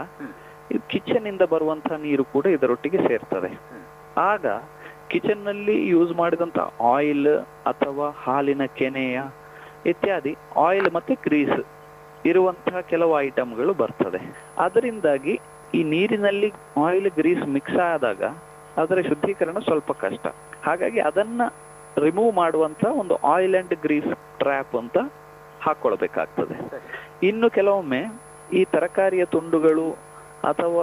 Speaker 5: ಕಿಚನ್ ಇಂದ ಬರುವಂತಹ ನೀರು ಕೂಡ ಇದರೊಟ್ಟಿಗೆ ಸೇರ್ತದೆ ಆಗ ಕಿಚನ್ ನಲ್ಲಿ ಯೂಸ್ ಮಾಡಿದಂತ ಆಯಿಲ್ ಅಥವಾ ಹಾಲಿನ ಕೆನೆಯ ಇತ್ಯಾದಿ ಆಯಿಲ್ ಮತ್ತೆ ಗ್ರೀಸ್ ಇರುವಂತಹ ಕೆಲವು ಐಟಮ್ಗಳು ಬರ್ತದೆ ಅದರಿಂದಾಗಿ ಈ ನೀರಿನಲ್ಲಿ ಆಯಿಲ್ ಗ್ರೀಸ್ ಮಿಕ್ಸ್ ಆದಾಗ ಅದರ ಶುದ್ಧೀಕರಣ ಸ್ವಲ್ಪ ಕಷ್ಟ ಹಾಗಾಗಿ ಅದನ್ನ ರಿಮೂವ್ ಮಾಡುವಂತ ಒಂದು ಆಯಿಲ್ ಅಂಡ್ ಗ್ರೀಸ್ ಟ್ರ್ಯಾಪ್ ಅಂತ ಹಾಕೊಳ್ಬೇಕಾಗ್ತದೆ ಇನ್ನು ಕೆಲವೊಮ್ಮೆ ಈ ತರಕಾರಿಯ ತುಂಡುಗಳು ಅಥವಾ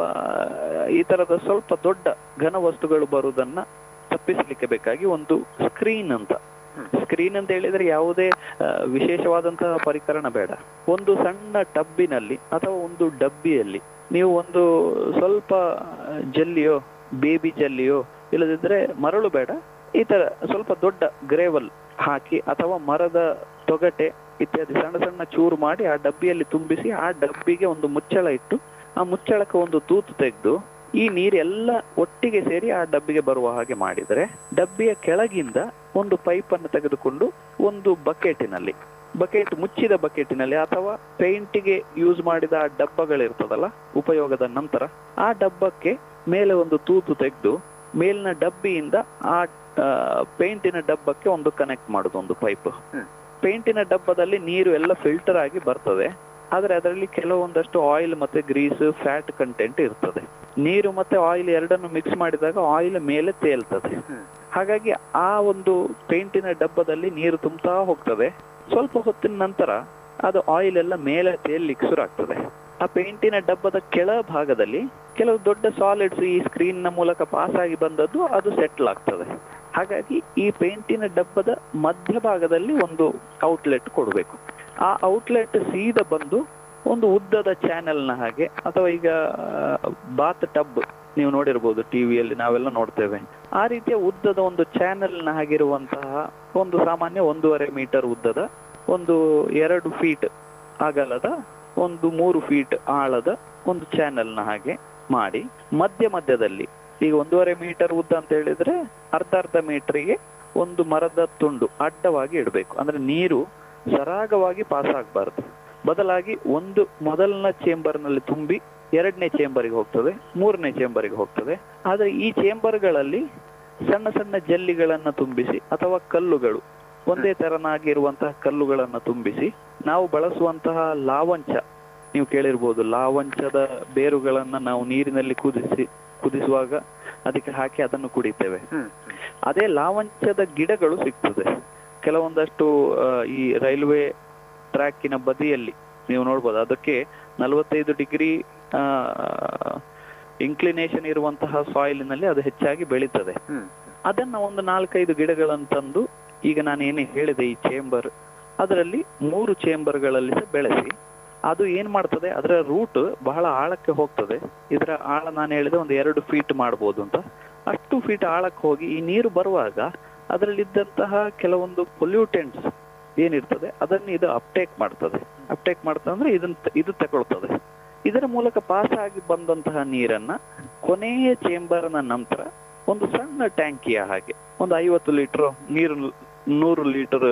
Speaker 5: ಈ ತರದ ಸ್ವಲ್ಪ ದೊಡ್ಡ ಘನ ವಸ್ತುಗಳು ಬರುವುದನ್ನ ತಪ್ಪಿಸಲಿಕ್ಕೆ ಬೇಕಾಗಿ ಒಂದು ಸ್ಕ್ರೀನ್ ಅಂತ ಸ್ಕ್ರೀನ್ ಅಂತ ಹೇಳಿದ್ರೆ ಯಾವುದೇ ಆ, ವಿಶೇಷವಾದಂತಹ ಪರಿಕರಣ ಬೇಡ ಒಂದು ಸಣ್ಣ ಟಬ್ಬಿನಲ್ಲಿ ಅಥವಾ ಒಂದು ಡಬ್ಬಿಯಲ್ಲಿ ನೀವು ಒಂದು ಸ್ವಲ್ಪ ಜಲ್ಲಿಯೋ ಬೇಬಿ ಜಲ್ಲಿಯೋ ಇಲ್ಲದಿದ್ರೆ ಮರಳು ಬೇಡ ಈ ತರ ಸ್ವಲ್ಪ ದೊಡ್ಡ ಗ್ರೇವಲ್ ಹಾಕಿ ಅಥವಾ ಮರದ ತೊಗಟೆ ಇತ್ಯಾದಿ ಸಣ್ಣ ಸಣ್ಣ ಚೂರು ಮಾಡಿ ಆ ಡಬ್ಬಿಯಲ್ಲಿ ತುಂಬಿಸಿ ಆ ಡಬ್ಬಿಗೆ ಒಂದು ಮುಚ್ಚಳ ಇಟ್ಟು ಆ ಮುಚ್ಚಳಕ್ಕೆ ಒಂದು ತೂತು ತೆಗೆದು ಈ ನೀರೆಲ್ಲ ಒಟ್ಟಿಗೆ ಸೇರಿ ಆ ಡಬ್ಬಿಗೆ ಬರುವ ಹಾಗೆ ಮಾಡಿದರೆ ಡಬ್ಬಿಯ ಕೆಳಗಿಂದ ಒಂದು ಪೈಪ್ ಅನ್ನು ತೆಗೆದುಕೊಂಡು ಒಂದು ಬಕೆಟಿನಲ್ಲಿ ಬಕೆಟ್ ಮುಚ್ಚಿದ ಬಕೆಟಿನಲ್ಲಿ ಅಥವಾ ಪೇಂಟಿಗೆ ಯೂಸ್ ಮಾಡಿದ ಆ ಡಬ್ಬಗಳಿರ್ತದಲ್ಲ ಉಪಯೋಗದ ನಂತರ ಆ ಡಬ್ಬಕ್ಕೆ ಮೇಲೆ ಒಂದು ತೂತು ತೆಗೆದು ಮೇಲಿನ ಡಬ್ಬಿಯಿಂದ ಆ ಪೇಂಟಿನ ಡಬ್ಬಕ್ಕೆ ಒಂದು ಕನೆಕ್ಟ್ ಮಾಡುದು ಒಂದು ಪೈಪ್ ಪೇಂಟಿನ ಡಬ್ಬದಲ್ಲಿ ನೀರು ಎಲ್ಲ ಫಿಲ್ಟರ್ ಆಗಿ ಬರ್ತದೆ ಆದ್ರೆ ಅದರಲ್ಲಿ ಕೆಲವೊಂದಷ್ಟು ಆಯಿಲ್ ಮತ್ತೆ ಗ್ರೀಸ್ ಫ್ಯಾಟ್ ಕಂಟೆಂಟ್ ಇರ್ತದೆ ನೀರು ಮತ್ತೆ ಆಯಿಲ್ ಎರಡನ್ನು ಮಿಕ್ಸ್ ಮಾಡಿದಾಗ ಆಯಿಲ್ ಮೇಲೆ ತೇಲ್ತದೆ ಹಾಗಾಗಿ ಆ ಒಂದು ಪೇಂಟಿನ ಡಬ್ಬದಲ್ಲಿ ನೀರು ತುಂಬ್ತಾ ಹೋಗ್ತದೆ ಸ್ವಲ್ಪ ಹೊತ್ತಿನ ನಂತರ ಅದು ಆಯಿಲ್ ಎಲ್ಲ ಮೇಲೆ ತೇಲಿಕ್ಕೆ ಶುರು ಆಗ್ತದೆ ಆ ಪೇಂಟಿನ ಡಬ್ಬದ ಕೆಳ ಭಾಗದಲ್ಲಿ ಕೆಲವು ದೊಡ್ಡ ಸಾಲಿಡ್ಸ್ ಈ ಸ್ಕ್ರೀನ್ ನ ಮೂಲಕ ಪಾಸ್ ಆಗಿ ಬಂದದ್ದು ಅದು ಸೆಟ್ಲ್ ಆಗ್ತದೆ ಹಾಗಾಗಿ ಈ ಪೇಂಟಿನ ಡಬ್ಬದ ಮಧ್ಯಭಾಗದಲ್ಲಿ ಒಂದು ಔಟ್ಲೆಟ್ ಕೊಡಬೇಕು ಆ ಔಟ್ಲೆಟ್ ಸೀದಾ ಬಂದು ಒಂದು ಉದ್ದದ ಚಾನೆಲ್ ನ ಹಾಗೆ ಅಥವಾ ಈಗ ಬಾತ್ ಟಬ್ ನೀವು ನೋಡಿರ್ಬೋದು ಟಿವಿಯಲ್ಲಿ ನಾವೆಲ್ಲ ನೋಡ್ತೇವೆ ಆ ರೀತಿಯ ಉದ್ದದ ಒಂದು ಚಾನೆಲ್ ನ ಹಾಗಿರುವಂತಹ ಒಂದು ಸಾಮಾನ್ಯ ಒಂದೂವರೆ ಮೀಟರ್ ಉದ್ದದ ಒಂದು ಎರಡು ಫೀಟ್ ಅಗಲದ ಒಂದು ಮೂರು ಫೀಟ್ ಆಳದ ಒಂದು ಚಾನೆಲ್ ನ ಹಾಗೆ ಮಾಡಿ ಮಧ್ಯ ಮಧ್ಯದಲ್ಲಿ ಈಗ ಒಂದೂವರೆ ಮೀಟರ್ ಉದ್ದ ಅಂತ ಹೇಳಿದ್ರೆ ಅರ್ಧ ಅರ್ಧ ಮೀಟರ್ಗೆ ಒಂದು ಮರದ ತುಂಡು ಅಡ್ಡವಾಗಿ ಇಡಬೇಕು ಅಂದ್ರೆ ನೀರು ಸರಾಗವಾಗಿ ಪಾಸ್ ಆಗಬಾರ್ದು ಬದಲಾಗಿ ಒಂದು ಮೊದಲನ ಚೇಂಬರ್ ನಲ್ಲಿ ತುಂಬಿ ಎರಡನೇ ಚೇಂಬರ್ಗೆ ಹೋಗ್ತದೆ ಮೂರನೇ ಚೇಂಬರ್ಗೆ ಹೋಗ್ತದೆ ಆದ್ರೆ ಈ ಚೇಂಬರ್ಗಳಲ್ಲಿ ಸಣ್ಣ ಸಣ್ಣ ಜಲ್ಲಿಗಳನ್ನ ತುಂಬಿಸಿ ಅಥವಾ ಕಲ್ಲುಗಳು ಒಂದೇ ತೆರನಾಗಿರುವಂತಹ ಕಲ್ಲುಗಳನ್ನ ತುಂಬಿಸಿ ನಾವು ಬಳಸುವಂತಹ ಲಾವಂಚ ನೀವು ಕೇಳಿರ್ಬೋದು ಲಾವಂಚದ ಬೇರುಗಳನ್ನ ನಾವು ನೀರಿನಲ್ಲಿ ಕುದಿಸಿ ಕುದಿಸುವಾಗ ಅದಕ್ಕೆ ಹಾಕಿ ಅದನ್ನು ಕುಡಿತೇವೆ ಅದೇ ಲಾವಂಚದ ಗಿಡಗಳು ಸಿಗ್ತದೆ ಕೆಲವೊಂದಷ್ಟು ಆ, ಈ ರೈಲ್ವೆ ಟ್ರ್ಯಾಕಿನ ಬದಿಯಲ್ಲಿ ನೀವು ನೋಡ್ಬೋದು ಅದಕ್ಕೆ ನಲವತ್ತೈದು ಡಿಗ್ರಿ ಇನ್ಕ್ಲಿನೇಷನ್ ಇರುವಂತಹ ಸಾಯಿಲಿನಲ್ಲಿ ಅದು ಹೆಚ್ಚಾಗಿ ಬೆಳೀತದೆ ಅದನ್ನ ಒಂದು ನಾಲ್ಕೈದು ಗಿಡಗಳನ್ನು ತಂದು ಈಗ ನಾನು ಏನೇ ಹೇಳಿದೆ ಈ ಚೇಂಬರ್ ಅದರಲ್ಲಿ ಮೂರು ಚೇಂಬರ್ಗಳಲ್ಲಿ ಸಹ ಬೆಳೆಸಿ ಅದು ಏನ್ ಮಾಡ್ತದೆ ಅದರ ರೂಟ್ ಬಹಳ ಆಳಕ್ಕೆ ಹೋಗ್ತದೆ ಇದರ ಆಳ ನಾನು ಹೇಳಿದೆ ಒಂದು ಎರಡು ಫೀಟ್ ಮಾಡ್ಬೋದು ಅಂತ ಅಷ್ಟು ಫೀಟ್ ಆಳಕ್ಕೆ ಹೋಗಿ ಈ ನೀರು ಬರುವಾಗ ಅದರಲ್ಲಿದ್ದಂತಹ ಕೆಲವೊಂದು ಪೊಲ್ಯೂಟೆಂಟ್ಸ್ ಏನಿರ್ತದೆ ಅದನ್ನು ಇದು ಅಪ್ಟೇಕ್ ಮಾಡ್ತದೆ ಅಪ್ಟೇಕ್ ಮಾಡ್ತದೆ ಅಂದ್ರೆ ಇದನ್ನ ಇದು ತಗೊಳ್ತದೆ ಇದರ ಮೂಲಕ ಪಾಸ್ ಆಗಿ ಬಂದಂತಹ ನೀರನ್ನ ಕೊನೆಯ ಚೇಂಬರ್ನ ನಂತರ ಒಂದು ಸಣ್ಣ ಟ್ಯಾಂಕಿಯ ಹಾಗೆ ಒಂದು ಐವತ್ತು ಲೀಟರ್ ನೀರು ನೂರು ಲೀಟರ್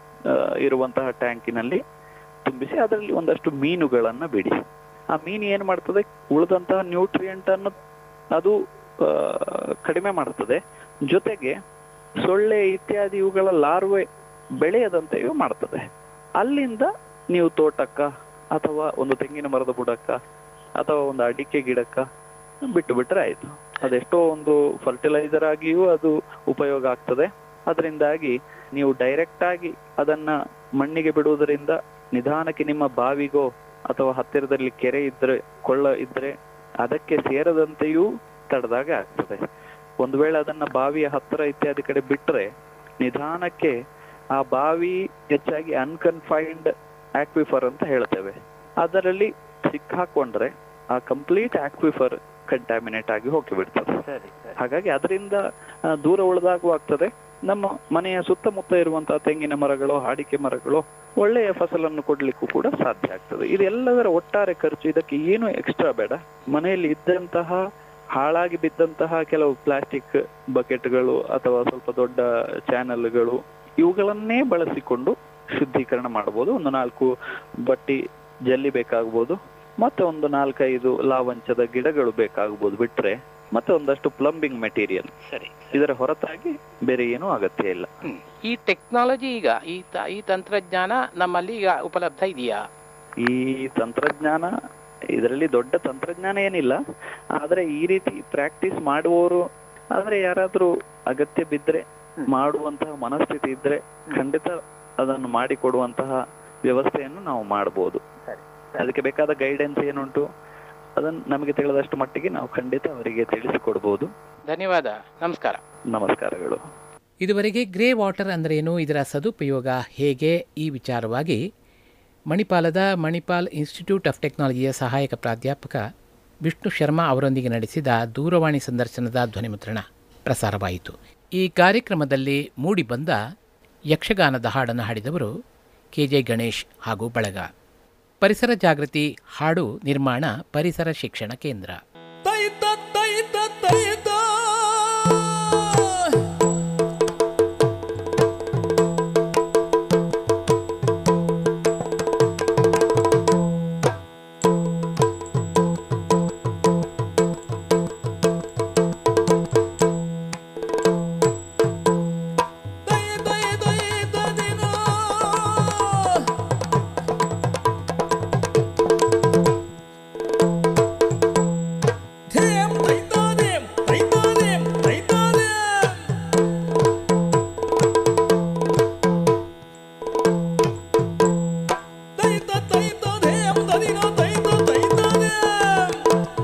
Speaker 5: ಇರುವಂತಹ ಟ್ಯಾಂಕಿನಲ್ಲಿ ತುಂಬಿಸಿ ಅದರಲ್ಲಿ ಒಂದಷ್ಟು ಮೀನುಗಳನ್ನ ಬಿಡಿ ಆ ಮೀನು ಏನ್ ಮಾಡ್ತದೆ ಉಳಿದಂತಹ ನ್ಯೂಟ್ರಿಯೆಂಟ್ ಅನ್ನು ಅದು ಆ, ಕಡಿಮೆ ಮಾಡ್ತದೆ ಜೊತೆಗೆ ಸೊಳ್ಳೆ ಇತ್ಯಾದಿ ಇವುಗಳ ಲಾರ್ವೆ ಬೆಳೆಯದಂತೆಯೂ ಮಾಡ್ತದೆ ಅಲ್ಲಿಂದ ನೀವು ತೋಟಕ್ಕ ಅಥವಾ ಒಂದು ತೆಂಗಿನ ಮರದ ಬುಡಕ್ಕ ಅಥವಾ ಒಂದು ಅಡಿಕೆ ಗಿಡಕ್ಕ ಬಿಟ್ಟು ಬಿಟ್ರೆ ಆಯ್ತು ಅದೆಷ್ಟೋ ಒಂದು ಫರ್ಟಿಲೈಸರ್ ಆಗಿಯೂ ಅದು ಉಪಯೋಗ ಆಗ್ತದೆ ಅದರಿಂದಾಗಿ ನೀವು ಡೈರೆಕ್ಟ್ ಆಗಿ ಅದನ್ನ ಮಣ್ಣಿಗೆ ಬಿಡುವುದರಿಂದ ನಿಧಾನಕ್ಕೆ ನಿಮ್ಮ ಬಾವಿಗೋ ಅಥವಾ ಹತ್ತಿರದಲ್ಲಿ ಕೆರೆ ಇದ್ರೆ ಕೊಳ್ಳ ಇದ್ರೆ ಅದಕ್ಕೆ ಸೇರದಂತೆಯೂ ತಡೆದಾಗ ಆಗ್ತದೆ ಒಂದು ವೇಳೆ ಅದನ್ನ ಬಾವಿಯ ಹತ್ತಿರ ಇತ್ಯಾದಿ ಕಡೆ ಬಿಟ್ರೆ ನಿಧಾನಕ್ಕೆ ಆ ಬಾವಿ ಹೆಚ್ಚಾಗಿ ಅನ್ಕನ್ಫೈನ್ಡ್ ಆಕ್ವಿಫರ್ ಅಂತ ಹೇಳ್ತೇವೆ ಅದರಲ್ಲಿ ಸಿಕ್ಕಾಕೊಂಡ್ರೆ ಆ ಕಂಪ್ಲೀಟ್ ಆಕ್ವಿಫರ್ ಕಂಟಾಮಿನೇಟ್ ಆಗಿ ಹೋಗಿ ಬಿಡ್ತದೆ
Speaker 2: ಸರಿ ಸರಿ
Speaker 5: ಹಾಗಾಗಿ ಅದರಿಂದ ಆ, ದೂರ ಉಳಿದಾಗೂ ಆಗ್ತದೆ ನಮ್ಮ ಮನೆಯ ಸುತ್ತಮುತ್ತ ಇರುವಂತಹ ತೆಂಗಿನ ಮರಗಳು ಅಡಿಕೆ ಮರಗಳು ಒಳ್ಳೆಯ ಫಸಲನ್ನು ಕೊಡ್ಲಿಕ್ಕೂ ಕೂಡ ಸಾಧ್ಯ ಆಗ್ತದೆ ಇದೆಲ್ಲದರ ಒಟ್ಟಾರೆ ಖರ್ಚು ಇದಕ್ಕೆ ಏನು ಎಕ್ಸ್ಟ್ರಾ ಬೇಡ ಮನೆಯಲ್ಲಿ ಇದ್ದಂತಹ ಹಾಳಾಗಿ ಬಿದ್ದಂತಹ ಕೆಲವು ಪ್ಲಾಸ್ಟಿಕ್ ಬಕೆಟ್ಗಳು ಅಥವಾ ಸ್ವಲ್ಪ ದೊಡ್ಡ ಚಾನೆಲ್ಗಳು ಇವುಗಳನ್ನೇ ಬಳಸಿಕೊಂಡು ಶುದ್ಧೀಕರಣ ಮಾಡಬಹುದು ಒಂದು ನಾಲ್ಕು ಬಟ್ಟಿ ಜಲ್ಲಿ ಬೇಕಾಗ್ಬೋದು ಮತ್ತೆ ಒಂದು ನಾಲ್ಕೈದು ಲಾವಂಚದ ಗಿಡಗಳು ಬೇಕಾಗ್ಬೋದು ಬಿಟ್ರೆ ಮತ್ತೆ ಒಂದಷ್ಟು ಪ್ಲಂಬಿಂಗ್ ಮೆಟೀರಿಯಲ್
Speaker 2: ಸರಿ
Speaker 5: ಇದರ ಹೊರತಾಗಿ ಬೇರೆ ಏನೂ ಅಗತ್ಯ ಇಲ್ಲ
Speaker 2: ಹ್ಮ್. ಈ ಟೆಕ್ನಾಲಜಿ ಈಗ ಈ ತ- ಈ ತಂತ್ರಜ್ಞಾನ ನಮ್ಮಲ್ಲಿ ಈಗ ಉಪಲಬ್ಧ ಇದೆಯಾ
Speaker 5: ಈ ತಂತ್ರಜ್ಞಾನ ಇದರಲ್ಲಿ ದೊಡ್ಡ ತಂತ್ರಜ್ಞಾನ ಏನಿಲ್ಲ ಆದ್ರೆ ಈ ರೀತಿ ಪ್ರಾಕ್ಟೀಸ್ ಮಾಡುವವರು ಆದ್ರೆ ಯಾರಾದ್ರೂ ಅಗತ್ಯ ಬಿದ್ರೆ ಮಾಡುವಂತಹ ಮನಸ್ಥಿತಿ ಇದ್ರೆ ಖಂಡಿತ ಅದನ್ನು ಮಾಡಿಕೊಡುವಂತಹ ವ್ಯವಸ್ಥೆಯನ್ನು ನಾವು ಮಾಡಬಹುದು ಅದಕ್ಕೆ ಬೇಕಾದ ಗೈಡೆನ್ಸ್ ಏನುಂಟು ಅದನ್ನು ನಮಗೆ ತಿಳಿದಷ್ಟು ಮಟ್ಟಿಗೆ ನಾವು ಖಂಡಿತ ಅವರಿಗೆ ತಿಳಿಸಿಕೊಡ್ಬೋದು
Speaker 2: ಧನ್ಯವಾದ ನಮಸ್ಕಾರ
Speaker 5: ನಮಸ್ಕಾರಗಳು
Speaker 2: ಇದುವರೆಗೆ ಗ್ರೇ ವಾಟರ್ ಅಂದ್ರೇನು ಇದರ ಸದುಪಯೋಗ ಹೇಗೆ ಈ ವಿಚಾರವಾಗಿ ಮಣಿಪಾಲದ ಮಣಿಪಾಲ್ ಇನ್ಸ್ಟಿಟ್ಯೂಟ್ ಆಫ್ ಟೆಕ್ನಾಲಜಿಯ ಸಹಾಯಕ ಪ್ರಾಧ್ಯಾಪಕ ವಿಷ್ಣು ಶರ್ಮಾ ಅವರೊಂದಿಗೆ ನಡೆಸಿದ ದೂರವಾಣಿ ಸಂದರ್ಶನದ ಧ್ವನಿಮುದ್ರಣ ಪ್ರಸಾರವಾಯಿತು ಈ ಕಾರ್ಯಕ್ರಮದಲ್ಲಿ ಮೂಡಿಬಂದ ಯಕ್ಷಗಾನದ ಹಾಡನ್ನು ಹಾಡಿದವರು ಕೆ ಜೆ ಗಣೇಶ್ ಹಾಗೂ ಬಳಗ ಪರಿಸರ ಜಾಗೃತಿ ಹಾಡು ನಿರ್ಮಾಣ ಪರಿಸರ ಶಿಕ್ಷಣ ಕೇಂದ್ರ
Speaker 6: ತೈತ ತೈತ ತೈತ ತೈ ತೈ ತೈತ ದಿನ ಧೇಮ್ ತೈತ ಧೇಮ್ ತೈತ ಧೇಮ್ ತೈತ ಧೇಮ್ ತೈತ ತೈತ ಧೇಮ್ ತದಿನ ತೈತ ತೈತ ಧೇಮ್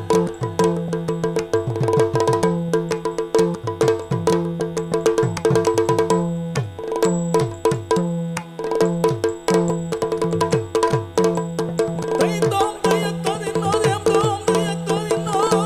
Speaker 6: ತೈತೋಂ ತೈತ ದಿನ ಧೇಮ್ ತೋಂ ತೈತ ದಿನ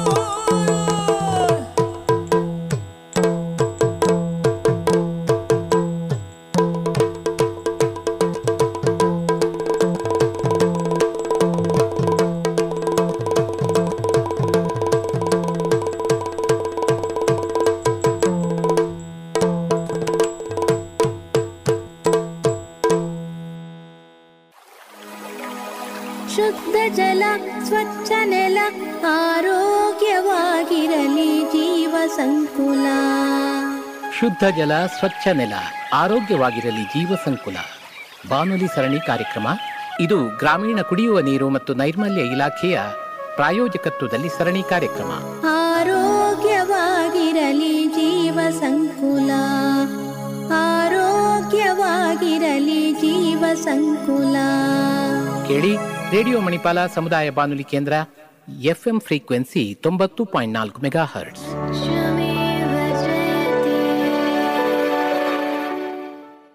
Speaker 1: ಶುದ್ಧ ಜಲ ಸ್ವಚ್ಛ ನೆಲ ಆರೋಗ್ಯವಾಗಿರಲಿ ಜೀವ ಸಂಕುಲ
Speaker 2: ಶುದ್ಧ ಜಲ ಸ್ವಚ್ಛ ನೆಲ ಆರೋಗ್ಯವಾಗಿರಲಿ ಜೀವ ಸಂಕುಲ ಬಾನುಲಿ ಸರಣಿ ಕಾರ್ಯಕ್ರಮ ಇದು ಗ್ರಾಮೀಣ ಕುಡಿಯುವ ನೀರು ಮತ್ತು ನೈರ್ಮಲ್ಯ ಇಲಾಖೆಯ ಪ್ರಾಯೋಜಕತ್ವದಲ್ಲಿ ಸರಣಿ ಕಾರ್ಯಕ್ರಮ
Speaker 1: ಆರೋಗ್ಯವಾಗಿರಲಿ ಜೀವ ಸಂಕುಲ ಆರೋಗ್ಯವಾಗಿರಲಿ ಜೀವ ಸಂಕುಲ
Speaker 2: ಕೇಳಿ ರೇಡಿಯೋ ಮಣಿಪಾಲ ಸಮುದಾಯ ಬಾನುಲಿ ಕೇಂದ್ರ ಎಫ್ಎಂ ಫ್ರೀಕ್ವೆನ್ಸಿ ತೊಂಬತ್ತು ಪಾಯಿಂಟ್ ನಾಲ್ಕು ಮೆಗಾ ಹರ್ಟ್ಸ್
Speaker 1: ಶುದ್ಧ